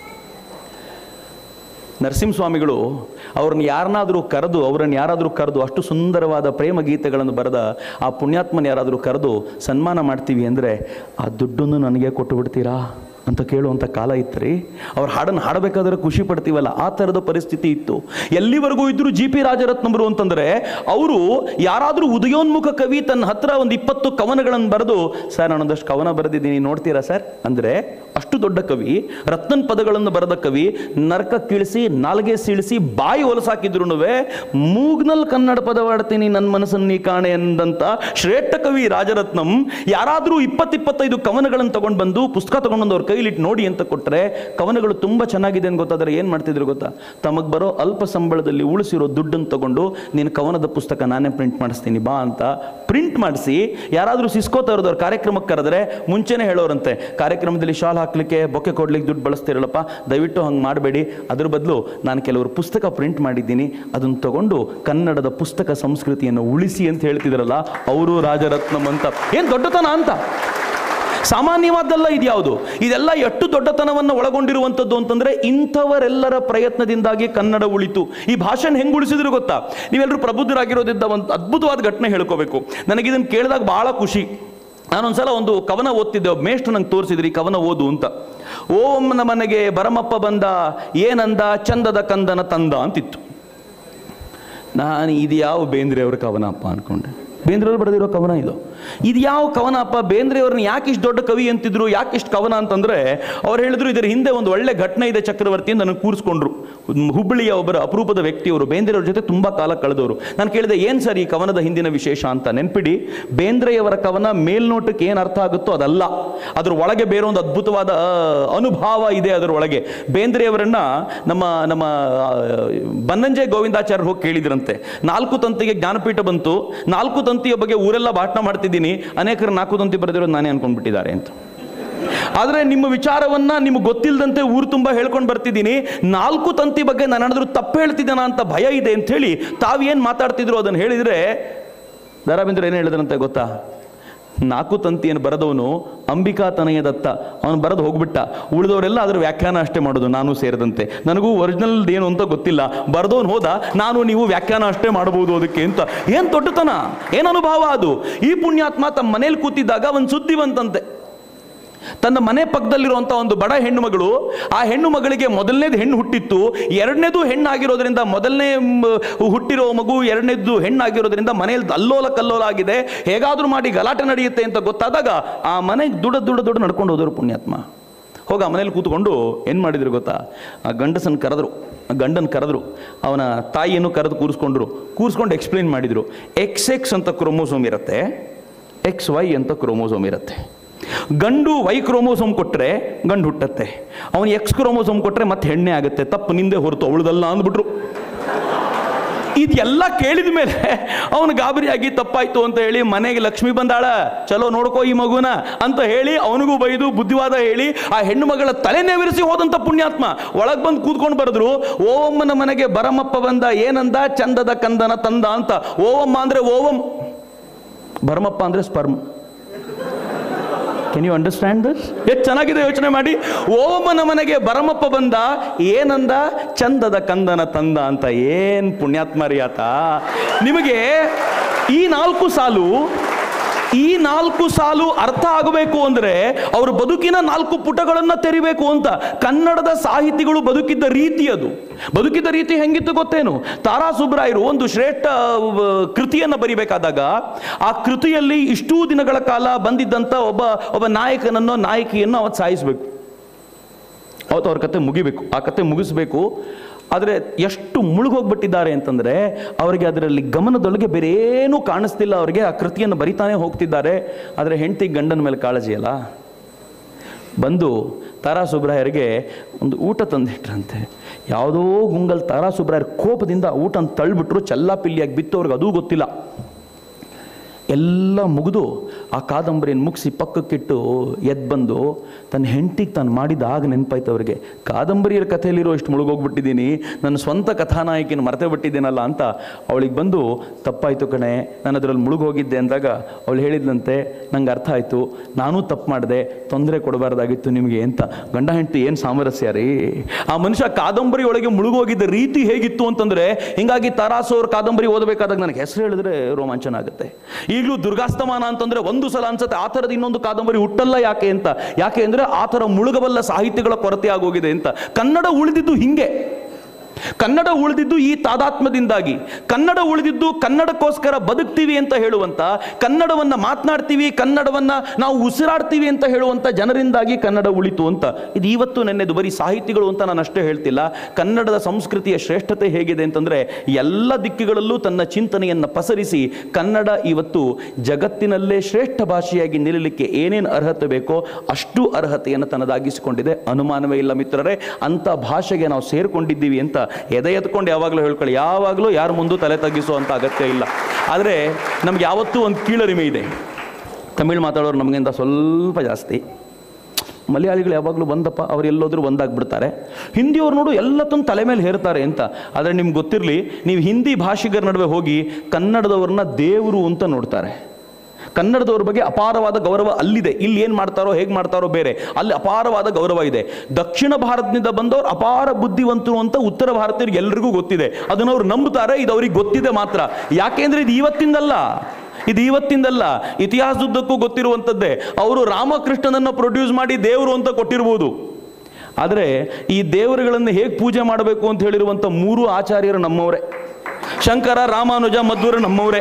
ನರಸಿಂಹಸ್ವಾಮಿಗಳು ಅವ್ರನ್ನ ಯಾರನ್ನಾದರೂ ಕರೆದು ಅವರನ್ನು ಯಾರಾದರೂ ಕರೆದು ಅಷ್ಟು ಸುಂದರವಾದ ಪ್ರೇಮ ಗೀತೆಗಳನ್ನು ಬರೆದ ಆ ಪುಣ್ಯಾತ್ಮನ ಯಾರಾದರೂ ಕರೆದು ಸನ್ಮಾನ ಮಾಡ್ತೀವಿ ಅಂದರೆ ಆ ದುಡ್ಡನ್ನು ನನಗೆ ಕೊಟ್ಟು ಬಿಡ್ತೀರಾ ಅಂತ ಕೇಳುವಂಥ ಕಾಲ ಇತ್ತು ರೀ ಅವ್ರು ಹಾಡನ್ನು ಹಾಡಬೇಕಾದ್ರೆ ಖುಷಿ ಪಡ್ತೀವಲ್ಲ ಆ ಥರದ ಪರಿಸ್ಥಿತಿ ಇತ್ತು ಎಲ್ಲಿವರೆಗೂ ಇದ್ರು ಜಿ ಪಿ ರಾಜರತ್ನಮರು ಅಂತಂದರೆ ಅವರು ಯಾರಾದರೂ ಉದಯೋನ್ಮುಖ ಕವಿ ತನ್ನ ಹತ್ರ ಒಂದು ಇಪ್ಪತ್ತು ಕವನಗಳನ್ನು ಬರೆದು ಸರ್ ನಾನೊಂದಷ್ಟು ಕವನ ಬರೆದಿದ್ದೀನಿ ನೋಡ್ತೀರಾ ಸರ್ ಅಂದರೆ ಅಷ್ಟು ದೊಡ್ಡ ಕವಿ ರತ್ನನ್ ಪದಗಳನ್ನು ಬರೆದ ಕವಿ ನರಕ ಕೀಳಿಸಿ ನಾಲ್ಗೆ ಸೀಳಿಸಿ ಬಾಯಿ ಹೊಲಸಾಕಿದ್ರು ಮೂಗ್ನಲ್ ಕನ್ನಡ ಪದವಾಡ್ತೀನಿ ನನ್ನ ಮನಸ್ಸನ್ನು ನೀ ಕಾಣೆ ಎಂದಂತ ಶ್ರೇಷ್ಠ ಕವಿ ರಾಜರತ್ನಂ ಯಾರಾದರೂ ಇಪ್ಪತ್ತಿಪ್ಪತ್ತೈದು ಕವನಗಳನ್ನು ತಗೊಂಡು ಬಂದು ಪುಸ್ತಕ ತಗೊಂಡು ಬಂದು ಅವ್ರ ಕೈಲಿಟ್ಟು ನೋಡಿ ಅಂತ ಕೊಟ್ಟರೆ ಕವನಗಳು ತುಂಬ ಚೆನ್ನಾಗಿದೆ ಅಂತ ಗೊತ್ತಾದ್ರೆ ಏನು ಮಾಡ್ತಿದ್ರು ಗೊತ್ತಾ ತಮಗೆ ಬರೋ ಅಲ್ಪ ಸಂಬಳದಲ್ಲಿ ಉಳಿಸಿರೋ ದುಡ್ಡನ್ನು ತಗೊಂಡು ನೀನು ಕವನದ ಪುಸ್ತಕ ನಾನೇ ಪ್ರಿಂಟ್ ಮಾಡಿಸ್ತೀನಿ ಬಾ ಅಂತ ಪ್ರಿಂಟ್ ಮಾಡಿಸಿ ಯಾರಾದರೂ ಸಿಸ್ಕೋತಾ ಇರೋದವ್ರ ಕಾರ್ಯಕ್ರಮಕ್ಕೆ ಕರೆದ್ರೆ ಮುಂಚೆನೇ ಹೇಳೋರಂತೆ ಕಾರ್ಯಕ್ರಮದಲ್ಲಿ ಶಾಲ್ ಹಾಕ್ಲಿಕ್ಕೆ ಬೊಕ್ಕೆ ಕೊಡ್ಲಿಕ್ಕೆ ದುಡ್ಡು ಬಳಸ್ತಿರಲ್ಲಪ್ಪ ದಯವಿಟ್ಟು ಹಂಗೆ ಮಾಡಬೇಡಿ ಅದ್ರ ಬದಲು ನಾನು ಕೆಲವರು ಪುಸ್ತಕ ಪ್ರಿಂಟ್ ಮಾಡಿದ್ದೀನಿ ಅದನ್ನು ತಗೊಂಡು ಕನ್ನಡದ ಪುಸ್ತಕ ಸಂಸ್ಕೃತಿಯನ್ನು ಉಳಿಸಿ ಅಂತ ಹೇಳ್ತಿದ್ರಲ್ಲ ಅವರು ರಾಜರತ್ನಂ ಅಂತ ಏನು ದೊಡ್ಡತನ ಅಂತ ಸಾಮಾನ್ಯವಾದ್ದಲ್ಲ ಇದ್ಯಾವುದು ಇದೆಲ್ಲ ಎಷ್ಟು ದೊಡ್ಡತನವನ್ನು ಒಳಗೊಂಡಿರುವಂಥದ್ದು ಅಂತಂದ್ರೆ ಇಂಥವರೆಲ್ಲರ ಪ್ರಯತ್ನದಿಂದಾಗಿ ಕನ್ನಡ ಉಳಿತು ಈ ಭಾಷೆನ ಹೆಂಗ್ ಉಳಿಸಿದ್ರು ಗೊತ್ತಾ ನೀವೆಲ್ಲರೂ ಪ್ರಬುದ್ಧರಾಗಿರೋದ್ರಿಂದ ಒಂದು ಅದ್ಭುತವಾದ ಘಟನೆ ಹೇಳ್ಕೋಬೇಕು ನನಗೆ ಇದನ್ನು ಕೇಳಿದಾಗ ಬಹಳ ಖುಷಿ ನಾನೊಂದ್ಸಲ ಒಂದು ಕವನ ಓದ್ತಿದ್ದೆ ಒಬ್ಬ ಮೇಷ್ಟ್ರು ನಂಗೆ ತೋರಿಸಿದ್ರಿ ಈ ಕವನ ಓದು ಅಂತ ಓಂ ನಮನೆಗೆ ಬರಮಪ್ಪ ಬಂದ ಏನಂದ ಚಂದದ ಕಂದನ ತಂದ ಅಂತಿತ್ತು ನಾನು ಇದು ಯಾವ ಬೇಂದ್ರೆ ಅವ್ರ ಕವನ ಅಪ್ಪ ಅನ್ಕೊಂಡೆ ಬೇಂದ್ರೆಯವ್ರು ಬರೆದಿರೋ ಕವನ ಇದು ಇದು ಯಾವ ಕವನ ಅಪ್ಪ ಬೇಂದ್ರೆಯವ್ರನ್ನ ಯಾಕೆ ಇಷ್ಟು ದೊಡ್ಡ ಕವಿ ಅಂತಿದ್ರು ಯಾಕೆ ಇಷ್ಟು ಕವನ ಅಂತಂದ್ರೆ ಅವ್ರು ಹೇಳಿದ್ರು ಇದರ ಹಿಂದೆ ಒಂದು ಒಳ್ಳೆ ಘಟನೆ ಇದೆ ಚಕ್ರವರ್ತಿ ಅಂತ ನನಗೆ ಕೂರಿಸ್ಕೊಂಡ್ರು ಹುಬ್ಬಳ್ಳಿಯ ಒಬ್ಬರ ಅಪರೂಪದ ವ್ಯಕ್ತಿಯವರು ಬೇಂದ್ರೆಯವ್ರ ಜೊತೆ ತುಂಬಾ ಕಾಲ ಕಳೆದವರು ನಾನು ಕೇಳಿದೆ ಏನು ಸರ್ ಈ ಕವನದ ಹಿಂದಿನ ವಿಶೇಷ ಅಂತ ನೆನ್ಪಿಡಿ ಬೇಂದ್ರೆಯವರ ಕವನ ಮೇಲ್ನೋಟಕ್ಕೆ ಏನು ಅರ್ಥ ಆಗುತ್ತೋ ಅದಲ್ಲ ಅದ್ರ ಒಳಗೆ ಬೇರೆ ಒಂದು ಅದ್ಭುತವಾದ ಆ, ಅನುಭಾವ ಇದೆ ಅದರ ಒಳಗೆ ಬೇಂದ್ರೆಯವರನ್ನ ನಮ್ಮ ನಮ್ಮ ಆ, ಬನ್ನಂಜೆ ಗೋವಿಂದಾಚಾರ್ಯ ಹೋಗಿ ಕೇಳಿದ್ರಂತೆ ನಾಲ್ಕು ತಂತಿಗೆ ಜ್ಞಾನಪೀಠ ಬಂತು ನಾಲ್ಕು ತಂತಿಯ ಬಗ್ಗೆ ಊರೆಲ್ಲ ಭಾಷಣ ಮಾಡ್ತಿದ್ದೀನಿ ಅನೇಕರು ನಾಲ್ಕು ತಂತಿ ಬರೆದಿರೋದು ನಾನೇ ಅನ್ಕೊಂಡ್ಬಿಟ್ಟಿದ್ದಾರೆ ಅಂತ ಆದರೆ ನಿಮ್ಮ ವಿಚಾರವನ್ನ ನಿಮ್ಗೆ ಗೊತ್ತಿಲ್ಲದಂತೆ ಊರು ತುಂಬ ಹೇಳ್ಕೊಂಡು ಬರ್ತಿದ್ದೀನಿ ನಾಲ್ಕು ತಂತಿ ಬಗ್ಗೆ ನಾನು ಏನಾದರೂ ತಪ್ಪು ಹೇಳ್ತಿದ್ದಾನ ಅಂತ ಭಯ ಇದೆ ಅಂತ ಹೇಳಿ ತಾವೇನು ಮಾತಾಡ್ತಿದ್ರು ಅದನ್ನು ಹೇಳಿದರೆ ದಾರಾಬೇಂದ್ರ ಏನು ಹೇಳಿದ್ರಂತೆ ಗೊತ್ತಾ ನಾಲ್ಕು ತಂತಿಯನ್ನು ಬರೆದವನು ಅಂಬಿಕಾ ತನಯ ದತ್ತ ಅವನು ಬರೆದು ಹೋಗ್ಬಿಟ್ಟ ಉಳಿದವರೆಲ್ಲ ಅದರ ವ್ಯಾಖ್ಯಾನ ಅಷ್ಟೇ ಮಾಡೋದು ನಾನು ಸೇರಿದಂತೆ ನನಗೂ ಒರಿಜಿನಲ್ ಏನು ಅಂತ ಗೊತ್ತಿಲ್ಲ ಬರೆದವನು ಹೋದ ನಾನು ನೀವು ವ್ಯಾಖ್ಯಾನ ಅಷ್ಟೇ ಮಾಡಬಹುದು ಅದಕ್ಕೆ ಅಂತ ಏನು ದೊಡ್ಡತನ ಏನು ಅನುಭವ ಅದು ಈ ಪುಣ್ಯಾತ್ಮ ತಮ್ಮ ಮನೇಲಿ ಕೂತಿದ್ದಾಗ ಒಂದು ಸುದ್ದಿ ಬಂತಂತೆ ತನ್ನ ಮನೆ ಪಕ್ಕದಲ್ಲಿರುವಂಥ ಒಂದು ಬಡ ಹೆಣ್ಣು ಮಗಳು ಆ ಹೆಣ್ಣು ಮಗಳಿಗೆ ಮೊದಲನೇದು ಹೆಣ್ಣು ಹುಟ್ಟಿತ್ತು ಎರಡನೇದು ಹೆಣ್ಣಾಗಿರೋದ್ರಿಂದ ಮೊದಲನೇ ಮ್, ಹುಟ್ಟಿರೋ ಮಗು ಎರಡನೇದು ಹೆಣ್ಣಾಗಿರೋದ್ರಿಂದ ಮನೆಯಲ್ಲಿ ಅಲ್ಲೋಲ ಕಲ್ಲೋಲ ಆಗಿದೆ ಹೇಗಾದರೂ ಮಾಡಿ ಗಲಾಟೆ ನಡೆಯುತ್ತೆ ಅಂತ ಗೊತ್ತಾದಾಗ ಆ ಮನೆಗೆ ದುಡ ದುಡ ದುಡ ನಡ್ಕೊಂಡು ಹೋದರು ಪುಣ್ಯಾತ್ಮ ಹೋಗ ಆ ಮನೇಲಿ ಕೂತ್ಕೊಂಡು ಏನು ಮಾಡಿದ್ರು ಗೊತ್ತಾ ಆ ಗಂಡಸನ್ನು ಕರೆದ್ರು ಆ ಗಂಡನ ಕರೆದ್ರು ಅವನ ತಾಯಿಯನ್ನು ಕರೆದು ಕೂರಿಸ್ಕೊಂಡ್ರು ಕೂರಿಸ್ಕೊಂಡು ಎಕ್ಸ್ಪ್ಲೇನ್ ಮಾಡಿದರು ಎಕ್ಸ್ ಎಕ್ಸ್ ಅಂತ ಕ್ರೋಮೋಸೋಮ್ ಇರುತ್ತೆ ಎಕ್ಸ್ ವೈ ಅಂತ ಕ್ರೋಮೋಸೋಮ್ ಇರುತ್ತೆ ಗಂಡು ವೈ ಕ್ರೋಮೋಸೋಮ್ ಕೊಟ್ಟರೆ ಗಂಡು ಹುಟ್ಟತ್ತೆ ಅವನು ಎಕ್ಸ್ ಕ್ರೋಮೋಸೋಮ್ ಕೊಟ್ಟರೆ ಮತ್ತೆ ಹೆಣ್ಣೆ ಆಗುತ್ತೆ ತಪ್ಪು ನಿಂದೆ ಹೊರತು ಅವಳದಲ್ಲ ಅಂದ್ಬಿಟ್ರು ಇದೆಲ್ಲ ಕೇಳಿದ ಮೇಲೆ ಅವನು ಗಾಬರಿಯಾಗಿ ತಪ್ಪಾಯ್ತು ಅಂತ ಹೇಳಿ ಮನೆಗೆ ಲಕ್ಷ್ಮಿ ಬಂದಾಳ ಚಲೋ ನೋಡ್ಕೋ ಈ ಮಗುನ ಅಂತ ಹೇಳಿ ಅವನಿಗೂ ಬೈದು ಬುದ್ಧಿವಾದ ಹೇಳಿ ಆ ಹೆಣ್ಣು ಮಗಳ ತಲೆ ನೆವರಿಸಿ ಹೋದಂತ ಪುಣ್ಯಾತ್ಮ ಒಳಗ್ ಬಂದು ಕೂತ್ಕೊಂಡು ಬರೆದ್ರು ಓವಮ್ಮನ ಮನೆಗೆ ಬರಮಪ್ಪ ಬಂದ ಏನಂದ ಚಂದದ ಕಂದನ ತಂದ ಅಂತ ಓವಮ್ಮ ಅಂದ್ರೆ ಓವಂ ಭರಮಪ್ಪ ಅಂದ್ರೆ sperm can you understand this ಎಷ್ಟು ಚೆನ್ನಾಗಿದೆ ಯೋಚನೆ ಮಾಡಿ ಓಮನ ಮನೆಗೆ ಬರಮಪ್ಪ ಬಂದ ಏನಂದ ಚಂದದ ಕಂದನ ತಂದ ಅಂತ ಏನ್ ಪುಣ್ಯಾತ್ಮರಿ ಆತ ನಿಮಗೆ ಈ ನಾಲ್ಕು ಸಾಲು ಈ ನಾಲ್ಕು ಸಾಲು ಅರ್ಥ ಆಗಬೇಕು ಅಂದರೆ ಅವರು ಬದುಕಿನ ನಾಲ್ಕು ಪುಟಗಳನ್ನು ತೆರಿಬೇಕು ಅಂತ ಕನ್ನಡದ ಸಾಹಿತಿಗಳು ಬದುಕಿದ್ದ ರೀತಿ ಅದು ಬದುಕಿದ ರೀತಿ ಹೆಂಗಿತ್ತು ಗೊತ್ತೇನು ತಾರಾ ಸುಬ್ರಾಯರು ಒಂದು ಶ್ರೇಷ್ಠ ಅಹ್, ಕೃತಿಯನ್ನು ಬರಿಬೇಕಾದಾಗ ಆ ಕೃತಿಯಲ್ಲಿ ಇಷ್ಟೂ ದಿನಗಳ ಕಾಲ ಬಂದಿದ್ದಂಥ ಒಬ್ಬ ಒಬ್ಬ ನಾಯಕನನ್ನೋ ನಾಯಕಿಯನ್ನು ಅವತ್ತು ಸಾಯಿಸಬೇಕು ಅವತ್ತು ಅವ್ರ ಕತೆ ಮುಗಿಬೇಕು ಆ ಕತೆ ಮುಗಿಸ್ಬೇಕು ಆದರೆ ಎಷ್ಟು ಮುಳುಗೋಗ್ಬಿಟ್ಟಿದ್ದಾರೆ ಅಂತಂದರೆ ಅವರಿಗೆ ಅದರಲ್ಲಿ ಗಮನದೊಳಗೆ ಬೇರೆ ಏನೂ ಕಾಣಿಸ್ತಿಲ್ಲ ಅವರಿಗೆ ಆ ಕೃತಿಯನ್ನು ಬರಿತಾನೆ ಹೋಗ್ತಿದ್ದಾರೆ ಆದರೆ ಹೆಂಡತಿ ಗಂಡನ ಮೇಲೆ ಕಾಳಜಿ ಅಲ್ಲ ಬಂದು ತಾರಾ ಸುಬ್ರಾಯರಿಗೆ ಒಂದು ಊಟ ತಂದಿಟ್ರಂತೆ ಯಾವುದೋ ಗುಂಗಲ್ ತಾರಾ ಸುಬ್ರಾಯರ್ ಕೋಪದಿಂದ ಊಟನ ತಳ್ಳಿಬಿಟ್ರು ಚಲ್ಲಾಪಿಲ್ಲಿಯಾಗಿ ಬಿತ್ತು ಅವ್ರಿಗೆ ಅದೂ ಗೊತ್ತಿಲ್ಲ ಎಲ್ಲ ಮುಗಿದು ಆ ಕಾದಂಬರಿಯನ್ನು ಮುಗಿಸಿ ಪಕ್ಕಕ್ಕಿಟ್ಟು ಎದ್ದು ಬಂದು ತನ್ನ ಹೆಂಡತಿಗೆ ತಾನು ಮಾಡಿದ ಆಗ ನೆನಪಾಯ್ತು ಅವರಿಗೆ ಕಾದಂಬರಿಯರ ಕಥೆಯಲ್ಲಿರೋ ಇಷ್ಟು ಮುಳುಗೋಗ್ಬಿಟ್ಟಿದ್ದೀನಿ ನನ್ನ ಸ್ವಂತ ಕಥಾನಾಯಕಿನ ಮರೆತೇ ಬಿಟ್ಟಿದ್ದೀನಲ್ಲ ಅಂತ ಅವಳಿಗೆ ಬಂದು ತಪ್ಪಾಯಿತು ಕಣೆ ನಾನು ಅದರಲ್ಲಿ ಮುಳುಗೋಗಿದ್ದೆ ಅಂದಾಗ ಅವಳು ಹೇಳಿದ್ಲಂತೆ ನಂಗೆ ಅರ್ಥ ಆಯಿತು ನಾನೂ ತಪ್ಪು ಮಾಡಿದೆ ತೊಂದರೆ ಕೊಡಬಾರ್ದಾಗಿತ್ತು ನಿಮಗೆ ಅಂತ ಗಂಡ ಹೆಂಡತಿ ಏನು ಸಾಮರಸ್ಯ ರೀ ಆ ಮನುಷ್ಯ ಕಾದಂಬರಿ ಒಳಗೆ ಮುಳುಗೋಗಿದ್ದ ರೀತಿ ಹೇಗಿತ್ತು ಅಂತಂದ್ರೆ ಹಿಂಗಾಗಿ ತಾರಾಸು ಅವ್ರ ಕಾದಂಬರಿ ಓದಬೇಕಾದಾಗ ನನಗೆ ಹೆಸರು ಹೇಳಿದ್ರೆ ರೋಮಾಂಚನ ಆಗುತ್ತೆ ಈಗಲೂ ದುರ್ಗಾಸ್ತಮಾನ ಅಂತಂದ್ರೆ ಒಂದು ಸಲ ಅನ್ಸುತ್ತೆ ಆ ಥರದ ಇನ್ನೊಂದು ಕಾದಂಬರಿ ಹುಟ್ಟಲ್ಲ ಯಾಕೆ ಅಂತ ಯಾಕೆ ಅಂದ್ರೆ ಆ ಥರ ಮುಳುಗಬಲ್ಲ ಸಾಹಿತ್ಯಗಳ ಕೊರತೆ ಆಗೋಗಿದೆ ಅಂತ ಕನ್ನಡ ಉಳಿದಿದ್ದು ಹಿಂಗೆ ಕನ್ನಡ ಉಳಿದಿದ್ದು ಈ ತಾದಾತ್ಮ್ಯದಿಂದಾಗಿ ಕನ್ನಡ ಉಳಿದಿದ್ದು ಕನ್ನಡಕ್ಕೋಸ್ಕರ ಬದುಕ್ತೀವಿ ಅಂತ ಹೇಳುವಂತ ಕನ್ನಡವನ್ನ ಮಾತನಾಡ್ತೀವಿ ಕನ್ನಡವನ್ನ ನಾವು ಉಸಿರಾಡ್ತೀವಿ ಅಂತ ಹೇಳುವಂತ ಜನರಿಂದಾಗಿ ಕನ್ನಡ ಉಳಿತು ಅಂತ ಇದು ಇವತ್ತು ನೆನ್ನೆದು ಬರೀ ಸಾಹಿತಿಗಳು ಅಂತ ನಾನು ಅಷ್ಟೇ ಹೇಳ್ತಿಲ್ಲ ಕನ್ನಡದ ಸಂಸ್ಕೃತಿಯ ಶ್ರೇಷ್ಠತೆ ಹೇಗಿದೆ ಅಂತಂದ್ರೆ ಎಲ್ಲ ದಿಕ್ಕುಗಳಲ್ಲೂ ತನ್ನ ಚಿಂತನೆಯನ್ನ ಪಸರಿಸಿ ಕನ್ನಡ ಇವತ್ತು ಜಗತ್ತಿನಲ್ಲೇ ಶ್ರೇಷ್ಠ ಭಾಷೆಯಾಗಿ ನಿಲ್ಲಲಿಕ್ಕೆ ಏನೇನು ಅರ್ಹತೆ ಬೇಕೋ ಅಷ್ಟು ಅರ್ಹತೆಯನ್ನು ತನ್ನದಾಗಿಸಿಕೊಂಡಿದೆ ಅನುಮಾನವೇ ಇಲ್ಲ ಮಿತ್ರರೇ ಅಂತ ಭಾಷೆಗೆ ನಾವು ಸೇರ್ಕೊಂಡಿದ್ದೀವಿ ಅಂತ ಎದೆ ಎತ್ಕೊಂಡು ಯಾವಾಗಲೂ ಹೇಳ್ಕೊಳ್ಳಿ ಯಾವಾಗಲೂ ಯಾರ ಮುಂದೂ ತಲೆ ತಗ್ಗಿಸುವಂಥ ಅಗತ್ಯ ಇಲ್ಲ ಆದರೆ ನಮ್ಗೆ ಯಾವತ್ತೂ ಒಂದು ಕೀಳರಿಮೆ ಇದೆ ತಮಿಳು ಮಾತಾಡೋರು ನಮಗಿಂತ ಸ್ವಲ್ಪ ಜಾಸ್ತಿ ಮಲಯಾಳಿಗಳು ಯಾವಾಗಲೂ ಬಂದಪ್ಪ ಅವ್ರು ಎಲ್ಲೋದ್ರೂ ಒಂದಾಗ್ಬಿಡ್ತಾರೆ ಹಿಂದಿಯವ್ರು ನೋಡು ಎಲ್ಲ ತಂದು ತಲೆ ಮೇಲೆ ಹೇರ್ತಾರೆ ಅಂತ ಆದರೆ ನಿಮ್ಗೆ ಗೊತ್ತಿರಲಿ ನೀವು ಹಿಂದಿ ಭಾಷಿಗರ ನಡುವೆ ಹೋಗಿ ಕನ್ನಡದವ್ರನ್ನ ದೇವರು ಅಂತ ನೋಡ್ತಾರೆ ಕನ್ನಡದವ್ರ ಬಗ್ಗೆ ಅಪಾರವಾದ ಗೌರವ ಅಲ್ಲಿದೆ ಇಲ್ಲಿ ಏನು ಮಾಡ್ತಾರೋ ಹೇಗೆ ಮಾಡ್ತಾರೋ ಬೇರೆ ಅಲ್ಲಿ ಅಪಾರವಾದ ಗೌರವ ಇದೆ ದಕ್ಷಿಣ ಭಾರತದಿಂದ ಬಂದವರು ಅಪಾರ ಬುದ್ಧಿವಂತರು ಅಂತ ಉತ್ತರ ಭಾರತೀಯರಿಗೆ ಎಲ್ರಿಗೂ ಗೊತ್ತಿದೆ ಅದನ್ನು ಅವ್ರು ನಂಬುತ್ತಾರೆ ಇದು ಅವ್ರಿಗೆ ಗೊತ್ತಿದೆ ಮಾತ್ರ ಯಾಕೆಂದ್ರೆ ಇದು ಇವತ್ತಿಂದಲ್ಲ ಇದು ಇವತ್ತಿಂದಲ್ಲ ಇತಿಹಾಸದುದ್ದಕ್ಕೂ ಗೊತ್ತಿರುವಂಥದ್ದೇ ಅವರು ರಾಮಕೃಷ್ಣನನ್ನು ಪ್ರೊಡ್ಯೂಸ್ ಮಾಡಿ ದೇವರು ಅಂತ ಕೊಟ್ಟಿರ್ಬೋದು ಆದರೆ ಈ ದೇವರುಗಳನ್ನು ಹೇಗೆ ಪೂಜೆ ಮಾಡಬೇಕು ಅಂತ ಹೇಳಿರುವಂಥ ಮೂರು ಆಚಾರ್ಯರು ನಮ್ಮವರೇ ಶಂಕರ ರಾಮಾನುಜ ಮಧ್ವರು ನಮ್ಮವರೇ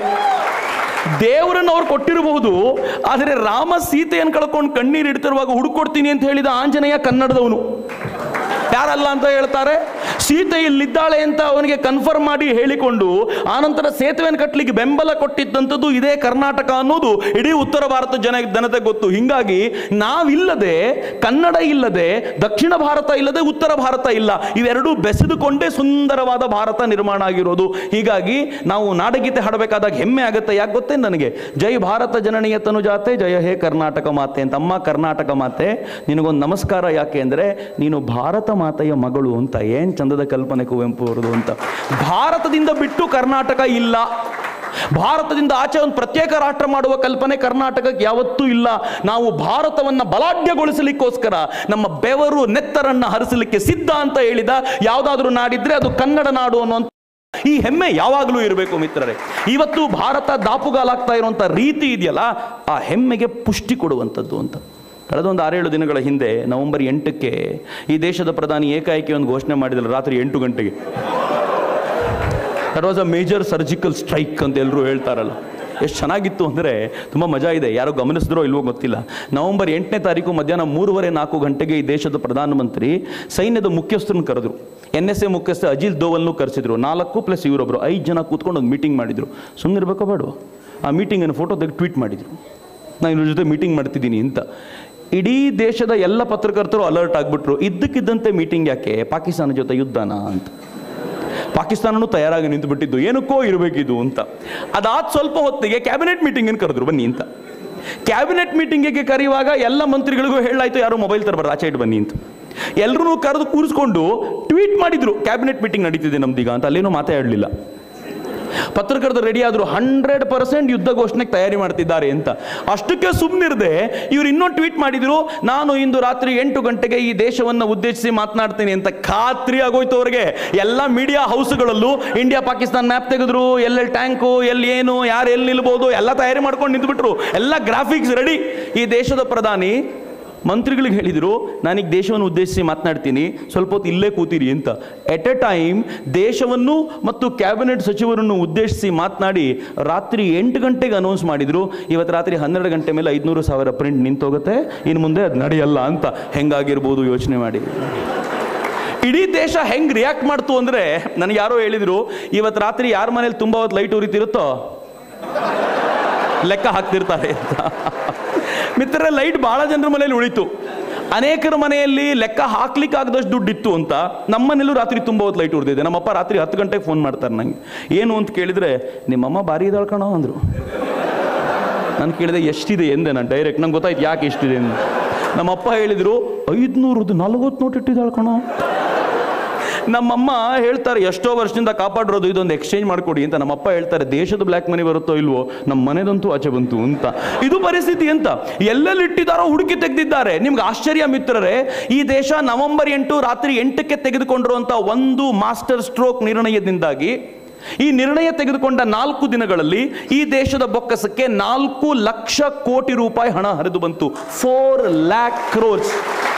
ದೇವರನ್ನು ಅವ್ರು ಕೊಟ್ಟಿರಬಹುದು ಆದರೆ ರಾಮ ಸೀತೆಯನ್ನು ಕಳ್ಕೊಂಡು ಕಣ್ಣೀರು ಇಡ್ತಿರುವಾಗ ಹುಡುಕೊಡ್ತೀನಿ ಅಂತ ಹೇಳಿದ ಆಂಜನೇಯ ಕನ್ನಡದವನು ಯಾರಲ್ಲ ಅಂತ ಹೇಳ್ತಾರೆ ಸೀತೆ ಇಲ್ಲಿದ್ದಾಳೆ ಅಂತ ಅವನಿಗೆ ಕನ್ಫರ್ಮ್ ಮಾಡಿ ಹೇಳಿಕೊಂಡು ಆನಂತರ ಸೇತುವೆಯನ್ನು ಕಟ್ಟಲಿಕ್ಕೆ ಬೆಂಬಲ ಕೊಟ್ಟಿದ್ದಂಥದ್ದು ಇದೇ ಕರ್ನಾಟಕ ಅನ್ನೋದು ಇಡೀ ಉತ್ತರ ಭಾರತ ಜನ ಜನತೆ ಗೊತ್ತು ಹಿಂಗಾಗಿ ನಾವಿಲ್ಲದೆ ಕನ್ನಡ ಇಲ್ಲದೆ ದಕ್ಷಿಣ ಭಾರತ ಇಲ್ಲದೆ ಉತ್ತರ ಭಾರತ ಇಲ್ಲ ಇವೆರಡೂ ಬೆಸೆದುಕೊಂಡೇ ಸುಂದರವಾದ ಭಾರತ ನಿರ್ಮಾಣ ಆಗಿರೋದು ಹೀಗಾಗಿ ನಾವು ನಾಡಗೀತೆ ಹಾಡಬೇಕಾದಾಗ ಹೆಮ್ಮೆ ಆಗುತ್ತೆ ಯಾಕೆ ಗೊತ್ತೇ ನನಗೆ ಜೈ ಭಾರತ ಜನನೀಯ ತನುಜಾತೆ ಜಯ ಹೇ ಕರ್ನಾಟಕ ಮಾತೆ ಅಂತ ಅಮ್ಮ ಕರ್ನಾಟಕ ಮಾತೆ ನಿನಗೊಂದು ನಮಸ್ಕಾರ ಯಾಕೆ ಅಂದರೆ ನೀನು ಭಾರತ ಮಾತೆಯ ಮಗಳು ಅಂತ ಏನು ಚಂದದ ಕಲ್ಪನೆ ಕುವೆಂಪು ಅವರದು ಅಂತ ಭಾರತದಿಂದ ಬಿಟ್ಟು ಕರ್ನಾಟಕ ಇಲ್ಲ ಭಾರತದಿಂದ ಆಚೆ ಒಂದು ಪ್ರತ್ಯೇಕ ರಾಷ್ಟ್ರ ಮಾಡುವ ಕಲ್ಪನೆ ಕರ್ನಾಟಕಕ್ಕೆ ಯಾವತ್ತೂ ಇಲ್ಲ ನಾವು ಭಾರತವನ್ನ ಬಲಾಢ್ಯಗೊಳಿಸಲಿಕ್ಕೋಸ್ಕರ ನಮ್ಮ ಬೆವರು ನೆತ್ತರನ್ನ ಹರಿಸಲಿಕ್ಕೆ ಸಿದ್ಧ ಅಂತ ಹೇಳಿದ ಯಾವುದಾದ್ರೂ ನಾಡಿದ್ರೆ ಅದು ಕನ್ನಡ ನಾಡು ಅನ್ನುವಂಥ ಈ ಹೆಮ್ಮೆ ಯಾವಾಗಲೂ ಇರಬೇಕು ಮಿತ್ರರೇ ಇವತ್ತು ಭಾರತ ದಾಪುಗಾಲಾಗ್ತಾ ಇರುವಂಥ ರೀತಿ ಇದೆಯಲ್ಲ ಆ ಹೆಮ್ಮೆಗೆ ಪುಷ್ಟಿ ಕೊಡುವಂಥದ್ದು ಅಂತ ಕಳೆದ ಒಂದು ಆರೇಳು ದಿನಗಳ ಹಿಂದೆ ನವೆಂಬರ್ ಎಂಟಕ್ಕೆ ಈ ದೇಶದ ಪ್ರಧಾನಿ ಏಕಾಏಕಿ ಒಂದು ಘೋಷಣೆ ಮಾಡಿದ್ರು ರಾತ್ರಿ ಎಂಟು ಗಂಟೆಗೆ that was a major surgical strike ಅಂತ ಎಲ್ಲರೂ ಹೇಳ್ತಾರಲ್ಲ ಎಷ್ಟು ಚೆನ್ನಾಗಿತ್ತು ಅಂದರೆ ತುಂಬ ಮಜಾ ಇದೆ ಯಾರೋ ಗಮನಿಸಿದ್ರೋ ಇಲ್ವೋ ಗೊತ್ತಿಲ್ಲ ನವೆಂಬರ್ ಎಂಟನೇ ತಾರೀಕು ಮಧ್ಯಾಹ್ನ ಮೂರುವರೆ ನಾಲ್ಕು ಗಂಟೆಗೆ ಈ ದೇಶದ ಪ್ರಧಾನಮಂತ್ರಿ ಸೈನ್ಯದ ಮುಖ್ಯಸ್ಥರನ್ನು ಕರೆದ್ರು ಎನ್ ಎಸ್ ಎ ಮುಖ್ಯಸ್ಥ ಅಜಿಲ್ ದೋವಲ್ನು ಕರೆಸಿದ್ರು ನಾಲ್ಕು ಪ್ಲಸ್ ಇವರೊಬ್ಬರು ಐದು ಜನ ಕೂತ್ಕೊಂಡು ಒಂದು ಮೀಟಿಂಗ್ ಮಾಡಿದ್ರು ಸುಮ್ಮನೆ ಇರಬೇಕೋ ಬೇಡ ಆ ಮೀಟಿಂಗನ್ನು ಫೋಟೋ ತೆಗೆದು ಟ್ವೀಟ್ ಮಾಡಿದ್ರು ನಾನು ಇವ್ರ ಜೊತೆ ಮೀಟಿಂಗ್ ಮಾಡ್ತಿದ್ದೀನಿ ಅಂತ ಇಡೀ ದೇಶದ ಎಲ್ಲ ಪತ್ರಕರ್ತರು ಅಲರ್ಟ್ ಆಗಿಬಿಟ್ರು ಇದ್ದಕ್ಕಿದ್ದಂತೆ ಮೀಟಿಂಗ್ ಯಾಕೆ ಪಾಕಿಸ್ತಾನ ಜೊತೆ ಯುದ್ಧನ ಅಂತ ಪಾಕಿಸ್ತಾನನೂ ತಯಾರಾಗಿ ನಿಂತು ಬಿಟ್ಟಿದ್ದು ಏನಕ್ಕೋ ಇರಬೇಕಿದು ಅಂತ ಅದಾದ ಸ್ವಲ್ಪ ಹೊತ್ತಿಗೆ ಕ್ಯಾಬಿನೆಟ್ ಮೀಟಿಂಗನ್ನು ಕರೆದ್ರು ಬನ್ನಿ ಅಂತ ಕ್ಯಾಬಿನೆಟ್ ಮೀಟಿಂಗಿಗೆ ಕರೆಯುವಾಗ ಎಲ್ಲ ಮಂತ್ರಿಗಳಿಗೂ ಹೇಳಾಯ್ತು ಯಾರು ಮೊಬೈಲ್ ತರಬಾರ್ದು ಆಚೆ ಇಟ್ಟು ಬನ್ನಿ ಅಂತ ಎಲ್ಲರೂ ಕರೆದು ಕೂರಿಸ್ಕೊಂಡು ಟ್ವೀಟ್ ಮಾಡಿದ್ರು ಕ್ಯಾಬಿನೆಟ್ ಮೀಟಿಂಗ್ ನಡೀತಿದೆ ನಮ್ದೀಗ ಅಂತ ಅಲ್ಲೇನೂ ಮಾತಾಡಲಿಲ್ಲ ಪತ್ರಕರ್ತರು ರೆಡಿ ಆದ್ರು ಹಂಡ್ರೆಡ್ ಪರ್ಸೆಂಟ್ ಯುದ್ಧ ಘೋಷಣೆಗೆ ತಯಾರಿ ಮಾಡ್ತಿದ್ದಾರೆ ಅಂತ ಅಷ್ಟಕ್ಕೆ ಸುಮ್ಮನಿರದೆ ಇವ್ರು ಇನ್ನೊಂದು ಟ್ವೀಟ್ ಮಾಡಿದ್ರು ನಾನು ಇಂದು ರಾತ್ರಿ ಎಂಟು ಗಂಟೆಗೆ ಈ ದೇಶವನ್ನು ಉದ್ದೇಶಿಸಿ ಮಾತನಾಡ್ತೀನಿ ಅಂತ ಖಾತ್ರಿ ಆಗೋಯ್ತು ಅವ್ರಿಗೆ ಎಲ್ಲ ಮೀಡಿಯಾ ಹೌಸ್ಗಳಲ್ಲೂ ಇಂಡಿಯಾ ಪಾಕಿಸ್ತಾನ ಮ್ಯಾಪ್ ತೆಗೆದ್ರು ಎಲ್ಲೆಲ್ಲಿ ಟ್ಯಾಂಕು ಎಲ್ಲಿ ಏನು ಯಾರು ಎಲ್ಲಿ ನಿಲ್ಬೋದು ಎಲ್ಲ ತಯಾರಿ ಮಾಡ್ಕೊಂಡು ನಿಂತ್ಬಿಟ್ರು ಎಲ್ಲ ಗ್ರಾಫಿಕ್ಸ್ ರೆಡಿ ಈ ದೇಶದ ಪ್ರಧಾನಿ ಮಂತ್ರಿಗಳಿಗೆ ಹೇಳಿದರು ನಾನೀಗ ದೇಶವನ್ನು ಉದ್ದೇಶಿಸಿ ಮಾತನಾಡ್ತೀನಿ ಸ್ವಲ್ಪ ಹೊತ್ತು ಇಲ್ಲೇ ಕೂತೀರಿ ಅಂತ ಎಟ್ ಎ ಟೈಮ್ ದೇಶವನ್ನು ಮತ್ತು ಕ್ಯಾಬಿನೆಟ್ ಸಚಿವರನ್ನು ಉದ್ದೇಶಿಸಿ ಮಾತನಾಡಿ ರಾತ್ರಿ ಎಂಟು ಗಂಟೆಗೆ ಅನೌನ್ಸ್ ಮಾಡಿದರು ಇವತ್ತು ರಾತ್ರಿ ಹನ್ನೆರಡು ಗಂಟೆ ಮೇಲೆ ಐದುನೂರು ಸಾವಿರ ಪ್ರಿಂಟ್ ನಿಂತೋಗುತ್ತೆ ಇನ್ನು ಮುಂದೆ ಅದು ನಡೆಯಲ್ಲ ಅಂತ ಹೆಂಗಾಗಿರ್ಬೋದು ಯೋಚನೆ ಮಾಡಿ ಇಡೀ ದೇಶ ಹೆಂಗ್ ರಿಯಾಕ್ಟ್ ಮಾಡ್ತು ಅಂದ್ರೆ ನನಗೆ ಯಾರೋ ಹೇಳಿದ್ರು ಇವತ್ತು ರಾತ್ರಿ ಯಾರ ಮನೇಲಿ ತುಂಬ ಹೊತ್ತು ಲೈಟ್ ಉರಿತಿರುತ್ತೋ ಲೆಕ್ಕ ಹಾಕ್ತಿರ್ತಾರೆ ಅಂತ ಮಿತ್ರರೇ ಲೈಟ್ ಬಹಳ ಜನರ ಮನೆಯಲ್ಲಿ ಉಳಿತು ಅನೇಕರ ಮನೆಯಲ್ಲಿ ಲೆಕ್ಕ ಹಾಕ್ಲಿಕ್ಕಾಗದಷ್ಟು ದುಡ್ಡು ಇತ್ತು ಅಂತ ನಮ್ಮನೆಲ್ಲೂ ರಾತ್ರಿ ತುಂಬ ಹೊತ್ತು ಲೈಟ್ ಉಳಿದಿದೆ ನಮ್ಮಪ್ಪ ರಾತ್ರಿ ಹತ್ತು ಗಂಟೆಗೆ ಫೋನ್ ಮಾಡ್ತಾರೆ ನಂಗೆ ಏನು ಅಂತ ಕೇಳಿದರೆ ನಿಮ್ಮಮ್ಮ ಭಾರಿ ಇದ್ದಾಳೆ ಕಣೋ ಅಂದರು ನಾನು ಕೇಳಿದೆ ಎಷ್ಟಿದೆ ಎಂದೆ ನಾನು ಡೈರೆಕ್ಟ್ ನಂಗೆ ಗೊತ್ತಾಯ್ತು ಯಾಕೆ ಎಷ್ಟಿದೆ ಅಂತ ನಮ್ಮಪ್ಪ ಹೇಳಿದರು ಐದುನೂರದು ನಲ್ವತ್ತು ನೋಟ್ ಇಟ್ಟಿದ್ದಾಳೆ ಕಣೋ ನಮ್ಮಮ್ಮ ಹೇಳ್ತಾರೆ ಎಷ್ಟೋ ವರ್ಷದಿಂದ ಕಾಪಾಡಿರೋದು ಇದೊಂದು ಎಕ್ಸ್ಚೇಂಜ್ ಮಾಡ್ಕೊಡಿ ಅಂತ ನಮ್ಮಪ್ಪ ಹೇಳ್ತಾರೆ ದೇಶದ ಬ್ಲ್ಯಾಕ್ ಮನಿ ಬರುತ್ತೋ ಇಲ್ವೋ ನಮ್ಮ ಮನೆದಂತೂ ಆಚೆ ಬಂತು ಅಂತ ಇದು ಪರಿಸ್ಥಿತಿ ಅಂತ ಎಲ್ಲೆಲ್ಲಿ ಇಟ್ಟಿದ್ದಾರೋ ಹುಡುಕಿ ತೆಗೆದಿದ್ದಾರೆ ನಿಮ್ಗೆ ಆಶ್ಚರ್ಯ ಮಿತ್ರರೇ ಈ ದೇಶ ನವೆಂಬರ್ ಎಂಟು ರಾತ್ರಿ ಎಂಟಕ್ಕೆ ತೆಗೆದುಕೊಂಡಿರುವಂಥ ಒಂದು ಮಾಸ್ಟರ್ ಸ್ಟ್ರೋಕ್ ನಿರ್ಣಯದಿಂದಾಗಿ ಈ ನಿರ್ಣಯ ತೆಗೆದುಕೊಂಡ ನಾಲ್ಕು ದಿನಗಳಲ್ಲಿ ಈ ದೇಶದ ಬೊಕ್ಕಸಕ್ಕೆ ನಾಲ್ಕು ಲಕ್ಷ ಕೋಟಿ ರೂಪಾಯಿ ಹಣ ಹರಿದು ಬಂತು ಫೋರ್ ಲ್ಯಾಕ್ ಕ್ರೋರ್ಸ್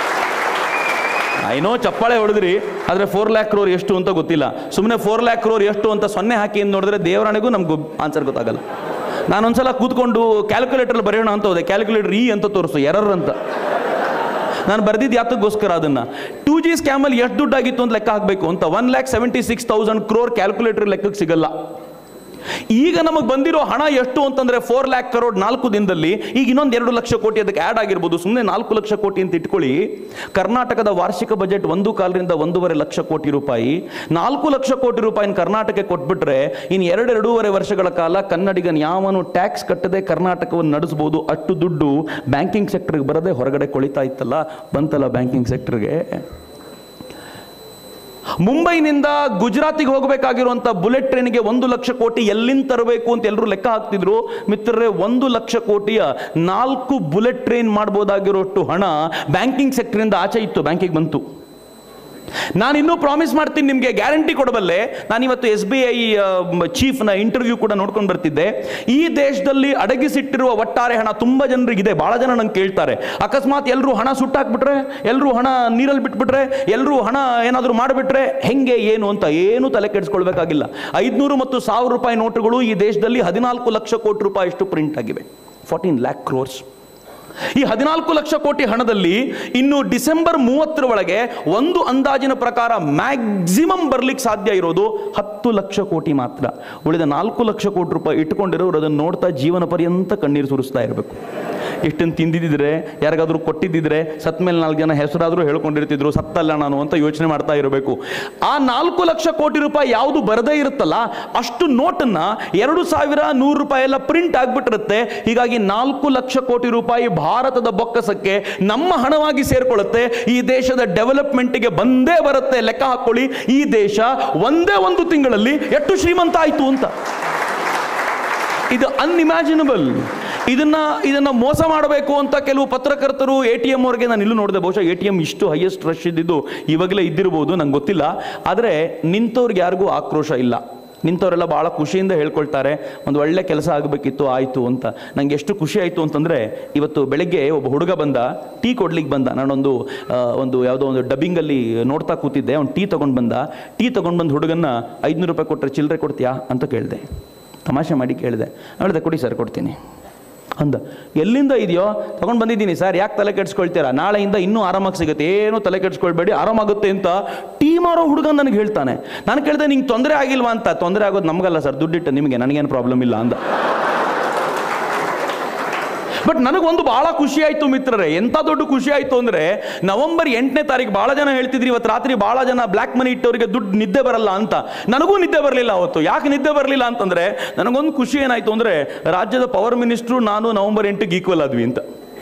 ಐನೋ ಚಪ್ಪಾಳೆ ಹೊಡೆದ್ರಿ ಆದರೆ ಫೋರ್ ಲ್ಯಾಕ್ ಕ್ರೋರ್ ಎಷ್ಟು ಅಂತ ಗೊತ್ತಿಲ್ಲ ಸುಮ್ಮನೆ ಫೋರ್ ಲ್ಯಾಕ್ ಕ್ರೋರ್ ಎಷ್ಟು ಅಂತ ಸೊನ್ನೆ ಹಾಕಿ ಅಂತ ನೋಡಿದ್ರೆ ದೇವರಾಣೆಗೂ ನಮ್ಗೆ ಆನ್ಸರ್ ಗೊತ್ತಾಗಲ್ಲ ನಾನೊಂದ್ಸಲ ಕೂತ್ಕೊಂಡು ಕ್ಯಾಲ್ಕುಲೇಟರ್ ಬರೆಯೋಣ ಅಂತ ಹೋದೆ ಕ್ಯಾಲ್ಕುಲೇಟರ್ ಈ ಅಂತ ತೋರಿಸು ಎರರ್ ಅಂತ ನಾನು ಬರ್ದಿದ್ದು ಯಾತಕ್ಕೋಸ್ಕರ ಅದನ್ನ ಟೂ ಜಿ ಸ್ಕ್ಯಾಮಲ್ಲಿ ಎಷ್ಟು ದುಡ್ಡಾಗಿತ್ತು ಅಂತ ಲೆಕ್ಕ ಹಾಕಬೇಕು ಅಂತ one lakh seventy six thousand crore calculator ಲೆಕ್ಕಕ್ಕೆ ಸಿಗಲ್ಲ ಈಗ ನಮಗೆ ಬಂದಿರೋ ಹಣ ಎಷ್ಟು ಅಂತಂದ್ರೆ ಫೋರ್ ಲ್ಯಾಕ್ ಕರೋಡ್ ನಾಲ್ಕು ದಿನದಲ್ಲಿ ಈಗ ಇನ್ನೊಂದು ಎರಡು ಲಕ್ಷ ಕೋಟಿ ಅದಕ್ಕೆ ಆ್ಯಡ್ ಆಗಿರ್ಬೋದು ಸುಮ್ಮನೆ ನಾಲ್ಕು ಲಕ್ಷ ಕೋಟಿ ಅಂತ ಇಟ್ಕೊಳ್ಳಿ ಕರ್ನಾಟಕದ ವಾರ್ಷಿಕ ಬಜೆಟ್ ಒಂದು ಕಾಲರಿಂದ ಒಂದೂವರೆ ಲಕ್ಷ ಕೋಟಿ ರೂಪಾಯಿ ನಾಲ್ಕು ಲಕ್ಷ ಕೋಟಿ ರೂಪಾಯಿನ ಕರ್ನಾಟಕಕ್ಕೆ ಕೊಟ್ಬಿಟ್ರೆ ಇನ್ನು ಎರಡು ಎರಡೂವರೆ ವರ್ಷಗಳ ಕಾಲ ಕನ್ನಡಿಗನ್ ಯಾವನು ಟ್ಯಾಕ್ಸ್ ಕಟ್ಟದೆ ಕರ್ನಾಟಕವನ್ನು ನಡೆಸ್ಬೋದು ಅಷ್ಟು ದುಡ್ಡು ಬ್ಯಾಂಕಿಂಗ್ ಸೆಕ್ಟರ್ಗೆ ಬರದೆ ಹೊರಗಡೆ ಕೊಳಿತಾ ಇತ್ತಲ್ಲ ಬಂತಲ್ಲ ಬ್ಯಾಂಕಿಂಗ್ ಸೆಕ್ಟರ್ಗೆ ಮುಂಬೈನಿಂದ ಗುಜರಾತಿಗೆ ಹೋಗಬೇಕಾಗಿರುವಂಥ ಬುಲೆಟ್ ಟ್ರೈನ್ಗೆ ಒಂದು ಲಕ್ಷ ಕೋಟಿ ಎಲ್ಲಿಂದ ತರಬೇಕು ಅಂತ ಎಲ್ಲರೂ ಲೆಕ್ಕ ಹಾಕ್ತಿದ್ರು ಮಿತ್ರರೇ ಒಂದು ಲಕ್ಷ ಕೋಟಿಯ ನಾಲ್ಕು ಬುಲೆಟ್ ಟ್ರೈನ್ ಮಾಡ್ಬೋದಾಗಿರೋಷ್ಟು ಹಣ ಬ್ಯಾಂಕಿಂಗ್ ಸೆಕ್ಟರಿಂದ ಆಚೆ ಇತ್ತು ಬ್ಯಾಂಕಿಗೆ ಬಂತು ನಾನು ಇನ್ನೂ ಪ್ರಾಮಿಸ್ ಮಾಡ್ತೀನಿ ನಿಮಗೆ ಗ್ಯಾರಂಟಿ ಕೊಡಬಲ್ಲೆ ನಾನು ಇವತ್ತು ಎಸ್ ಬಿ ಐ ಚೀಫ್ನ ಇಂಟರ್ವ್ಯೂ ಕೂಡ ನೋಡ್ಕೊಂಡು ಬರ್ತಿದ್ದೆ ಈ ದೇಶದಲ್ಲಿ ಅಡಗಿಸಿಟ್ಟಿರುವ ಒಟ್ಟಾರೆ ಹಣ ತುಂಬ ಜನರಿಗಿದೆ ಭಾಳ ಜನ ನಂಗೆ ಕೇಳ್ತಾರೆ ಅಕಸ್ಮಾತ್ ಎಲ್ಲರೂ ಹಣ ಸುಟ್ಟಾಕ್ಬಿಟ್ರೆ ಎಲ್ಲರೂ ಹಣ ನೀರಲ್ಲಿ ಬಿಟ್ಬಿಟ್ರೆ ಎಲ್ಲರೂ ಹಣ ಏನಾದರೂ ಮಾಡಿಬಿಟ್ರೆ ಹೆಂಗೆ ಏನು ಅಂತ ಏನು ತಲೆ ಕೆಡಿಸ್ಕೊಳ್ಬೇಕಾಗಿಲ್ಲ ಐದುನೂರು ಮತ್ತು ಸಾವಿರ ರೂಪಾಯಿ ನೋಟುಗಳು ಈ ದೇಶದಲ್ಲಿ ಹದಿನಾಲ್ಕು ಲಕ್ಷ ಕೋಟಿ ರೂಪಾಯಿ ಅಷ್ಟು ಪ್ರಿಂಟ್ ಆಗಿವೆ ಫೋರ್ಟೀನ್ ಲ್ಯಾಕ್ ಕ್ರೋರ್ಸ್ ಈ ಹದಿನಾಲ್ಕು ಲಕ್ಷ ಕೋಟಿ ಹಣದಲ್ಲಿ ಇನ್ನು ಡಿಸೆಂಬರ್ ಮೂವತ್ತರ ಒಳಗೆ ಒಂದು ಅಂದಾಜಿನ ಪ್ರಕಾರ ಮ್ಯಾಕ್ಸಿಮಮ್ ಬರ್ಲಿಕ್ಕೆ ಸಾಧ್ಯ ಇರೋದು ಹತ್ತು ಲಕ್ಷ ಕೋಟಿ ಮಾತ್ರ ಉಳಿದ ನಾಲ್ಕು ಲಕ್ಷ ಕೋಟಿ ರೂಪಾಯಿ ಇಟ್ಕೊಂಡಿರೋರು ಅದನ್ನು ನೋಡ್ತಾ ಜೀವನ ಪರ್ಯಂತ ಕಣ್ಣೀರು ಸುರಿಸ್ತಾ ಇರಬೇಕು ಎಷ್ಟನ್ನು ತಿಂದಿದ್ದಿದ್ರೆ ಯಾರಿಗಾದ್ರೂ ಕೊಟ್ಟಿದ್ದಿದ್ರೆ ಸತ್ ಮೇಲೆ ನಾಲ್ಕು ಜನ ಹೆಸರಾದರೂ ಹೇಳ್ಕೊಂಡಿರ್ತಿದ್ರು ಸತ್ತಲ್ಲ ನಾನು ಅಂತ ಯೋಚನೆ ಮಾಡ್ತಾ ಇರಬೇಕು ಆ ನಾಲ್ಕು ಲಕ್ಷ ಕೋಟಿ ರೂಪಾಯಿ ಯಾವುದು ಬರದೇ ಇರುತ್ತಲ್ಲ ಅಷ್ಟು ನೋಟನ್ನ ಎರಡು ಸಾವಿರ ನೂರು ರೂಪಾಯಿ ಎಲ್ಲ ಪ್ರಿಂಟ್ ಆಗ್ಬಿಟ್ಟಿರುತ್ತೆ ಹೀಗಾಗಿ ನಾಲ್ಕು ಲಕ್ಷ ಕೋಟಿ ರೂಪಾಯಿ ಭಾರತದ ಬೊಕ್ಕಸಕ್ಕೆ ನಮ್ಮ ಹಣವಾಗಿ ಸೇರ್ಕೊಳ್ಳುತ್ತೆ ಈ ದೇಶದ ಡೆವಲಪ್ಮೆಂಟ್ಗೆ ಬಂದೇ ಬರುತ್ತೆ ಲೆಕ್ಕ ಹಾಕೊಳ್ಳಿ ಈ ದೇಶ ಒಂದೇ ಒಂದು ತಿಂಗಳಲ್ಲಿ ಎಷ್ಟು ಶ್ರೀಮಂತ ಆಯಿತು ಅಂತ ಇದು ಅನ್ಇಮ್ಯಾಜಿನಬಲ್ ಇದನ್ನ ಇದನ್ನ ಮೋಸ ಮಾಡಬೇಕು ಅಂತ ಕೆಲವು ಪತ್ರಕರ್ತರು ಎ ಟಿ ಎಂ ಅವ್ರಿಗೆ ನಾನು ಇಲ್ಲೂ ನೋಡಿದೆ ಬಹುಶಃ ಎ ಟಿ ಎಂ ಇಷ್ಟು ಹೈಯೆಸ್ಟ್ ರಶ್ ಇದ್ದಿದ್ದು ಇವಾಗಲೇ ಇದ್ದಿರ್ಬೋದು ನಂಗೆ ಗೊತ್ತಿಲ್ಲ ಆದರೆ ನಿಂತವ್ರಿಗೆ ಯಾರಿಗೂ ಆಕ್ರೋಶ ಇಲ್ಲ ನಿಂತವರೆಲ್ಲ ಭಾಳ ಖುಷಿಯಿಂದ ಹೇಳ್ಕೊಳ್ತಾರೆ ಒಂದು ಒಳ್ಳೆ ಕೆಲಸ ಆಗಬೇಕಿತ್ತು ಆಯಿತು ಅಂತ ನಂಗೆ ಎಷ್ಟು ಖುಷಿ ಆಯಿತು ಅಂತಂದರೆ ಇವತ್ತು ಬೆಳಗ್ಗೆ ಒಬ್ಬ ಹುಡುಗ ಬಂದ ಟೀ ಕೊಡ್ಲಿಕ್ಕೆ ಬಂದ ನಾನೊಂದು ಆ, ಒಂದು ಯಾವುದೋ ಒಂದು ಡಬ್ಬಿಂಗಲ್ಲಿ ನೋಡ್ತಾ ಕೂತಿದ್ದೆ ಅವ್ನು ಟೀ ತೊಗೊಂಡು ಬಂದ ಟೀ ತೊಗೊಂಡು ಬಂದು ಹುಡುಗನ್ನ ಐದುನೂರು ರೂಪಾಯಿ ಕೊಟ್ಟರೆ ಚಿಲ್ಲರೆ ಕೊಡ್ತೀಯಾ ಅಂತ ಕೇಳಿದೆ ತಮಾಷೆ ಮಾಡಿ ಕೇಳಿದೆ ಹೇಳಿದೆ ಕೊಡಿ ಸರ್ ಕೊಡ್ತೀನಿ ಅಂದ ಎಲ್ಲಿಂದ ಇದೆಯೋ ತಗೊಂಡು ಬಂದಿದ್ದೀನಿ ಸರ್ ಯಾಕೆ ತಲೆ ಕೆಡಿಸ್ಕೊಳ್ತೀರಾ ನಾಳೆಯಿಂದ ಇನ್ನೂ ಆರಾಮಾಗಿ ಸಿಗುತ್ತೆ ಏನು ತಲೆ ಕೆಡಿಸ್ಕೊಳ್ಬೇಡಿ ಆರಾಮಾಗುತ್ತೆ ಅಂತ ಟೀ ಮಾರೋ ಹುಡುಗ ನನಗೆ ಹೇಳ್ತಾನೆ ನಾನು ಕೇಳಿದೆ ನಿಂಗೆ ತೊಂದರೆ ಆಗಿಲ್ವಾ ಅಂತ ತೊಂದರೆ ಆಗೋದು ನಮಗಲ್ಲ ಸರ್ ದುಡ್ಡಿಟ್ಟು ನಿಮಗೆ ನನಗೇನು ಪ್ರಾಬ್ಲಮ್ ಇಲ್ಲ ಅಂದ ಬಟ್ ನನಗೊಂದು ಬಹಳ ಖುಷಿ ಆಯಿತು ಮಿತ್ರರೇ ಎಂಥ ದೊಡ್ಡ ಖುಷಿ ಆಯಿತು ಅಂದರೆ ನವೆಂಬರ್ ಎಂಟನೇ ತಾರೀಕು ಭಾಳ ಜನ ಹೇಳ್ತಿದ್ರಿ ಇವತ್ತು ರಾತ್ರಿ ಭಾಳ ಜನ ಬ್ಲ್ಯಾಕ್ ಮನಿ ಇಟ್ಟವರಿಗೆ ದುಡ್ಡು ನಿದ್ದೆ ಬರಲ್ಲ ಅಂತ ನನಗೂ ನಿದ್ದೆ ಬರಲಿಲ್ಲ ಅವತ್ತು ಯಾಕೆ ನಿದ್ದೆ ಬರಲಿಲ್ಲ ಅಂತಂದರೆ ನನಗೊಂದು ಖುಷಿ ಏನಾಯಿತು ಅಂದರೆ ರಾಜ್ಯದ ಪವರ್ ಮಿನಿಸ್ಟ್ರು ನಾನು ನವೆಂಬರ್ ಎಂಟಿಗೆ ಈಕ್ವಲ್ ಆದ್ವಿ ಅಂತ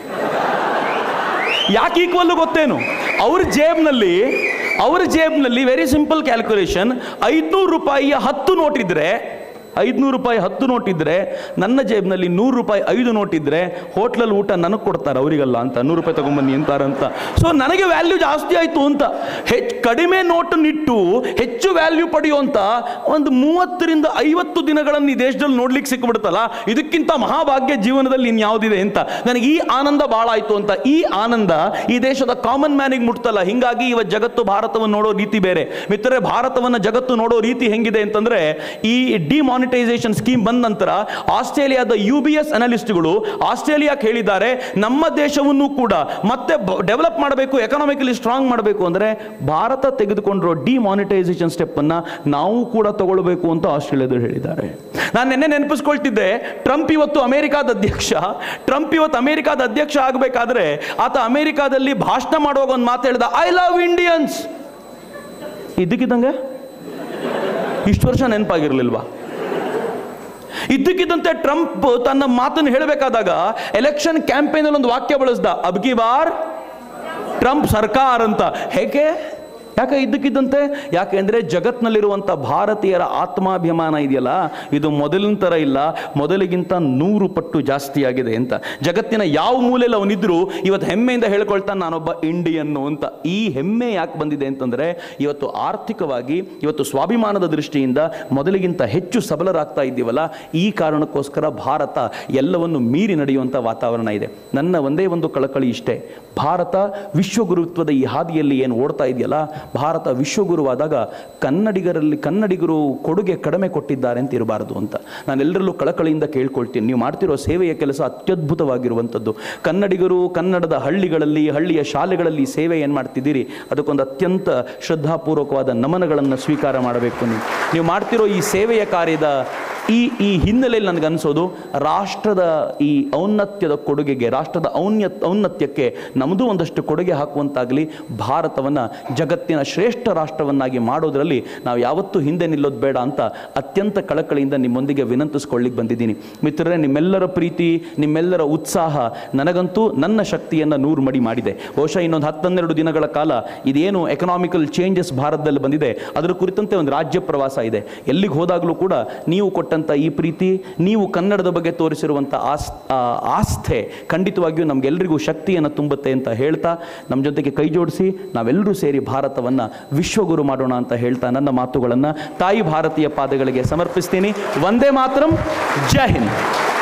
ಯಾಕೆ ಈಕ್ವಲ್ ಗೊತ್ತೇನು ಅವ್ರ ಜೇಬ್ನಲ್ಲಿ ಅವ್ರ ಜೇಬ್ನಲ್ಲಿ ವೆರಿ ಸಿಂಪಲ್ ಕ್ಯಾಲ್ಕುಲೇಷನ್ ಐದುನೂರು ರೂಪಾಯಿಯ ಹತ್ತು ನೋಟ್ ಇದ್ರೆ ಐದುನೂರು ರೂಪಾಯಿ ಹತ್ತು ನೋಟ್ ಇದ್ದರೆ ನನ್ನ ಜೇಬ್ನಲ್ಲಿ ನೂರು ರೂಪಾಯಿ ಐದು ನೋಟ್ ಇದ್ದರೆ ಹೋಟ್ಲಲ್ಲಿ ಊಟ ನನಗೆ ಕೊಡ್ತಾರೆ ಅವರಿಗಲ್ಲ ಅಂತ ನೂರು ರೂಪಾಯಿ ತಗೊಂಬನ್ನಿ ಅಂತಾರಂತ ಸೊ ನನಗೆ ವ್ಯಾಲ್ಯೂ ಜಾಸ್ತಿ ಆಯಿತು ಅಂತ ಹೆಚ್ಚು ಕಡಿಮೆ ನೋಟನ್ನಿಟ್ಟು ಹೆಚ್ಚು ವ್ಯಾಲ್ಯೂ ಪಡೆಯುವಂಥ ಒಂದು ಮೂವತ್ತರಿಂದ ಐವತ್ತು ದಿನಗಳನ್ನು ಈ ದೇಶದಲ್ಲಿ ನೋಡ್ಲಿಕ್ಕೆ ಸಿಕ್ಬಿಡ್ತಲ್ಲ ಇದಕ್ಕಿಂತ ಮಹಾಭಾಗ್ಯ ಜೀವನದಲ್ಲಿ ಇನ್ಯಾವುದಿದೆ ಅಂತ ನನಗೆ ಈ ಆನಂದ ಭಾಳ ಆಯಿತು ಅಂತ ಈ ಆನಂದ ಈ ದೇಶದ ಕಾಮನ್ ಮ್ಯಾನಿಗೆ ಮುಟ್ತಲ್ಲ ಹಿಂಗಾಗಿ ಇವತ್ತು ಜಗತ್ತು ಭಾರತವನ್ನು ನೋಡೋ ರೀತಿ ಬೇರೆ ಮಿತ್ರರೇ ಭಾರತವನ್ನು ಜಗತ್ತು ನೋಡೋ ರೀತಿ ಹೆಂಗಿದೆ ಅಂತಂದ್ರೆ ಈ ಡಿಮಾನಿಟೈಸೇಷನ್ ಸ್ಕೀಮ್ ಬಂದ ನಂತರ ಆಸ್ಟ್ರೇಲಿಯಾದ ಯು ಬಿ ಎಸ್ ಅನಲಿಸ್ಟ್ಗಳು ಆಸ್ಟ್ರೇಲಿಯಾಕ್ಕೆ ಹೇಳಿದ್ದಾರೆ ನಮ್ಮ ದೇಶವನ್ನು ಕೂಡ ಮತ್ತೆ ಡೆವಲಪ್ ಮಾಡಬೇಕು ಎಕನಾಮಿಕಲಿ ಸ್ಟ್ರಾಂಗ್ ಮಾಡಬೇಕು ಅಂದರೆ ಭಾರತ ತೆಗೆದುಕೊಂಡಿರೋ ಡಿಮಾನಿಟೈಸೇಷನ್ ಸ್ಟೆಪ್ಪನ್ನು ನಾವು ಕೂಡ ತಗೊಳ್ಬೇಕು ಅಂತ ಆಸ್ಟ್ರೇಲಿಯಾದವರು ಹೇಳಿದ್ದಾರೆ ನಾನು ನಿನ್ನೆ ನೆನಪಿಸ್ಕೊಳ್ತಿದ್ದೆ ಟ್ರಂಪ್ ಇವತ್ತು ಅಮೆರಿಕಾದ ಅಧ್ಯಕ್ಷ ಟ್ರಂಪ್ ಇವತ್ತು ಅಮೆರಿಕಾದ ಅಧ್ಯಕ್ಷ ಆಗಬೇಕಾದ್ರೆ ಆತ ಅಮೆರಿಕಾದಲ್ಲಿ ಭಾಷಣ ಮಾಡುವಾಗ ಒಂದು ಮಾತು ಹೇಳ್ದ ಐ ಲವ್ ಇಂಡಿಯನ್ಸ್ ಇದ್ದಕ್ಕಿದ್ದಂಗೆ ಇಷ್ಟು ವರ್ಷ ನೆನಪಾಗಿರ್ಲಿಲ್ವಾ ಇದ್ದಕ್ಕಿದ್ದಂತೆ ಟ್ರಂಪ್ ತನ್ನ ಮಾತನ್ನು ಹೇಳಬೇಕಾದಾಗ ಎಲೆಕ್ಷನ್ ಕ್ಯಾಂಪೇನಲ್ಲಿ ಒಂದು ವಾಕ್ಯ ಬಳಸ್ದ ಅಬ್ಕಿ ಬಾರ್ ಟ್ರಂಪ್ ಸರ್ಕಾರ ಅಂತ ಹೇಗೆ ಯಾಕೆ ಇದ್ದಕ್ಕಿದ್ದಂತೆ ಯಾಕೆಂದ್ರೆ ಜಗತ್ನಲ್ಲಿರುವಂಥ ಭಾರತೀಯರ ಆತ್ಮಾಭಿಮಾನ ಇದೆಯಲ್ಲ ಇದು ಮೊದಲಿನ ಥರ ಇಲ್ಲ ಮೊದಲಿಗಿಂತ ನೂರು ಪಟ್ಟು ಜಾಸ್ತಿ ಆಗಿದೆ ಅಂತ ಜಗತ್ತಿನ ಯಾವ ಮೂಲೆಯಲ್ಲಿ ಅವನಿದ್ರು ಇವತ್ತು ಹೆಮ್ಮೆಯಿಂದ ಹೇಳ್ಕೊಳ್ತಾನೆ ನಾನೊಬ್ಬ ಇಂಡಿಯನ್ನು ಅಂತ ಈ ಹೆಮ್ಮೆ ಯಾಕೆ ಬಂದಿದೆ ಅಂತಂದ್ರೆ ಇವತ್ತು ಆರ್ಥಿಕವಾಗಿ ಇವತ್ತು ಸ್ವಾಭಿಮಾನದ ದೃಷ್ಟಿಯಿಂದ ಮೊದಲಿಗಿಂತ ಹೆಚ್ಚು ಸಬಲರಾಗ್ತಾ ಇದ್ದೀವಲ್ಲ ಈ ಕಾರಣಕ್ಕೋಸ್ಕರ ಭಾರತ ಎಲ್ಲವನ್ನು ಮೀರಿ ನಡೆಯುವಂಥ ವಾತಾವರಣ ಇದೆ ನನ್ನ ಒಂದೇ ಒಂದು ಕಳಕಳಿ ಇಷ್ಟೇ ಭಾರತ ವಿಶ್ವಗುರುತ್ವದ ಈ ಹಾದಿಯಲ್ಲಿ ಏನು ಓಡ್ತಾ ಇದೆಯಲ್ಲ ಭಾರತ ವಿಶ್ವಗುರುವಾದಾಗ ಕನ್ನಡಿಗರಲ್ಲಿ ಕನ್ನಡಿಗರು ಕೊಡುಗೆ ಕಡಿಮೆ ಕೊಟ್ಟಿದ್ದಾರೆ ಅಂತ ಇರಬಾರದು ಅಂತ ನಾನು ಎಲ್ಲರಲ್ಲೂ ಕಳಕಳಿಯಿಂದ ಕೇಳ್ಕೊಳ್ತೀನಿ ನೀವು ಮಾಡ್ತಿರೋ ಸೇವೆಯ ಕೆಲಸ ಅತ್ಯದ್ಭುತವಾಗಿರುವಂಥದ್ದು ಕನ್ನಡಿಗರು ಕನ್ನಡದ ಹಳ್ಳಿಗಳಲ್ಲಿ ಹಳ್ಳಿಯ ಶಾಲೆಗಳಲ್ಲಿ ಸೇವೆ ಏನು ಮಾಡ್ತಿದ್ದೀರಿ ಅದಕ್ಕೊಂದು ಅತ್ಯಂತ ಶ್ರದ್ಧಾಪೂರ್ವಕವಾದ ನಮನಗಳನ್ನು ಸ್ವೀಕಾರ ಮಾಡಬೇಕು ನೀವು ನೀವು ಮಾಡ್ತಿರೋ ಈ ಸೇವೆಯ ಕಾರ್ಯದ ಈ ಈ ಹಿನ್ನೆಲೆಯಲ್ಲಿ ನನಗನ್ಸೋದು ರಾಷ್ಟ್ರದ ಈ ಔನ್ನತ್ಯದ ಕೊಡುಗೆಗೆ ರಾಷ್ಟ್ರದ ಔನ್ಯ ಔನ್ನತ್ಯಕ್ಕೆ ನಮ್ಮದು ಒಂದಷ್ಟು ಕೊಡುಗೆ ಹಾಕುವಂತಾಗಲಿ ಭಾರತವನ್ನು ಜಗತ್ತಿನ ಶ್ರೇಷ್ಠ ರಾಷ್ಟ್ರವನ್ನಾಗಿ ಮಾಡೋದರಲ್ಲಿ ನಾವು ಯಾವತ್ತೂ ಹಿಂದೆ ನಿಲ್ಲೋದು ಬೇಡ ಅಂತ ಅತ್ಯಂತ ಕಳಕಳಿಯಿಂದ ನಿಮ್ಮೊಂದಿಗೆ ವಿನಂತಿಸ್ಕೊಳ್ಳಿಕ್ಕೆ ಬಂದಿದ್ದೀನಿ ಮಿತ್ರರೇ ನಿಮ್ಮೆಲ್ಲರ ಪ್ರೀತಿ ನಿಮ್ಮೆಲ್ಲರ ಉತ್ಸಾಹ ನನಗಂತೂ ನನ್ನ ಶಕ್ತಿಯನ್ನು ನೂರು ಮಡಿ ಮಾಡಿದೆ ಬಹುಶಃ ಇನ್ನೊಂದು ಹತ್ತನ್ನೆರಡು ದಿನಗಳ ಕಾಲ ಇದೇನು ಎಕನಾಮಿಕಲ್ ಚೇಂಜಸ್ ಭಾರತದಲ್ಲಿ ಬಂದಿದೆ ಅದರ ಕುರಿತಂತೆ ಒಂದು ರಾಜ್ಯ ಪ್ರವಾಸ ಇದೆ ಎಲ್ಲಿಗೆ ಹೋದಾಗಲೂ ಕೂಡ ನೀವು ಕೊಟ್ಟಂಥ ಈ ಪ್ರೀತಿ ನೀವು ಕನ್ನಡದ ಬಗ್ಗೆ ತೋರಿಸಿರುವಂಥ ಆಸ್ ಆ, ಆಸ್ಥೆ ಖಂಡಿತವಾಗಿಯೂ ನಮಗೆಲ್ಲರಿಗೂ ಶಕ್ತಿಯನ್ನು ತುಂಬುತ್ತೆ ಅಂತ ಹೇಳ್ತಾ ನಮ್ಮ ಜೊತೆಗೆ ಕೈ ಜೋಡಿಸಿ ನಾವೆಲ್ಲರೂ ಸೇರಿ ಭಾರತವನ್ನು ವಿಶ್ವಗುರು ಮಾಡೋಣ ಅಂತ ಹೇಳ್ತಾ ನನ್ನ ಮಾತುಗಳನ್ನು ತಾಯಿ ಭಾರತೀಯ ಪಾದಗಳಿಗೆ ಸಮರ್ಪಿಸ್ತೀನಿ ವಂದೇ ಮಾತರಂ ಜೈ ಹಿಂದ್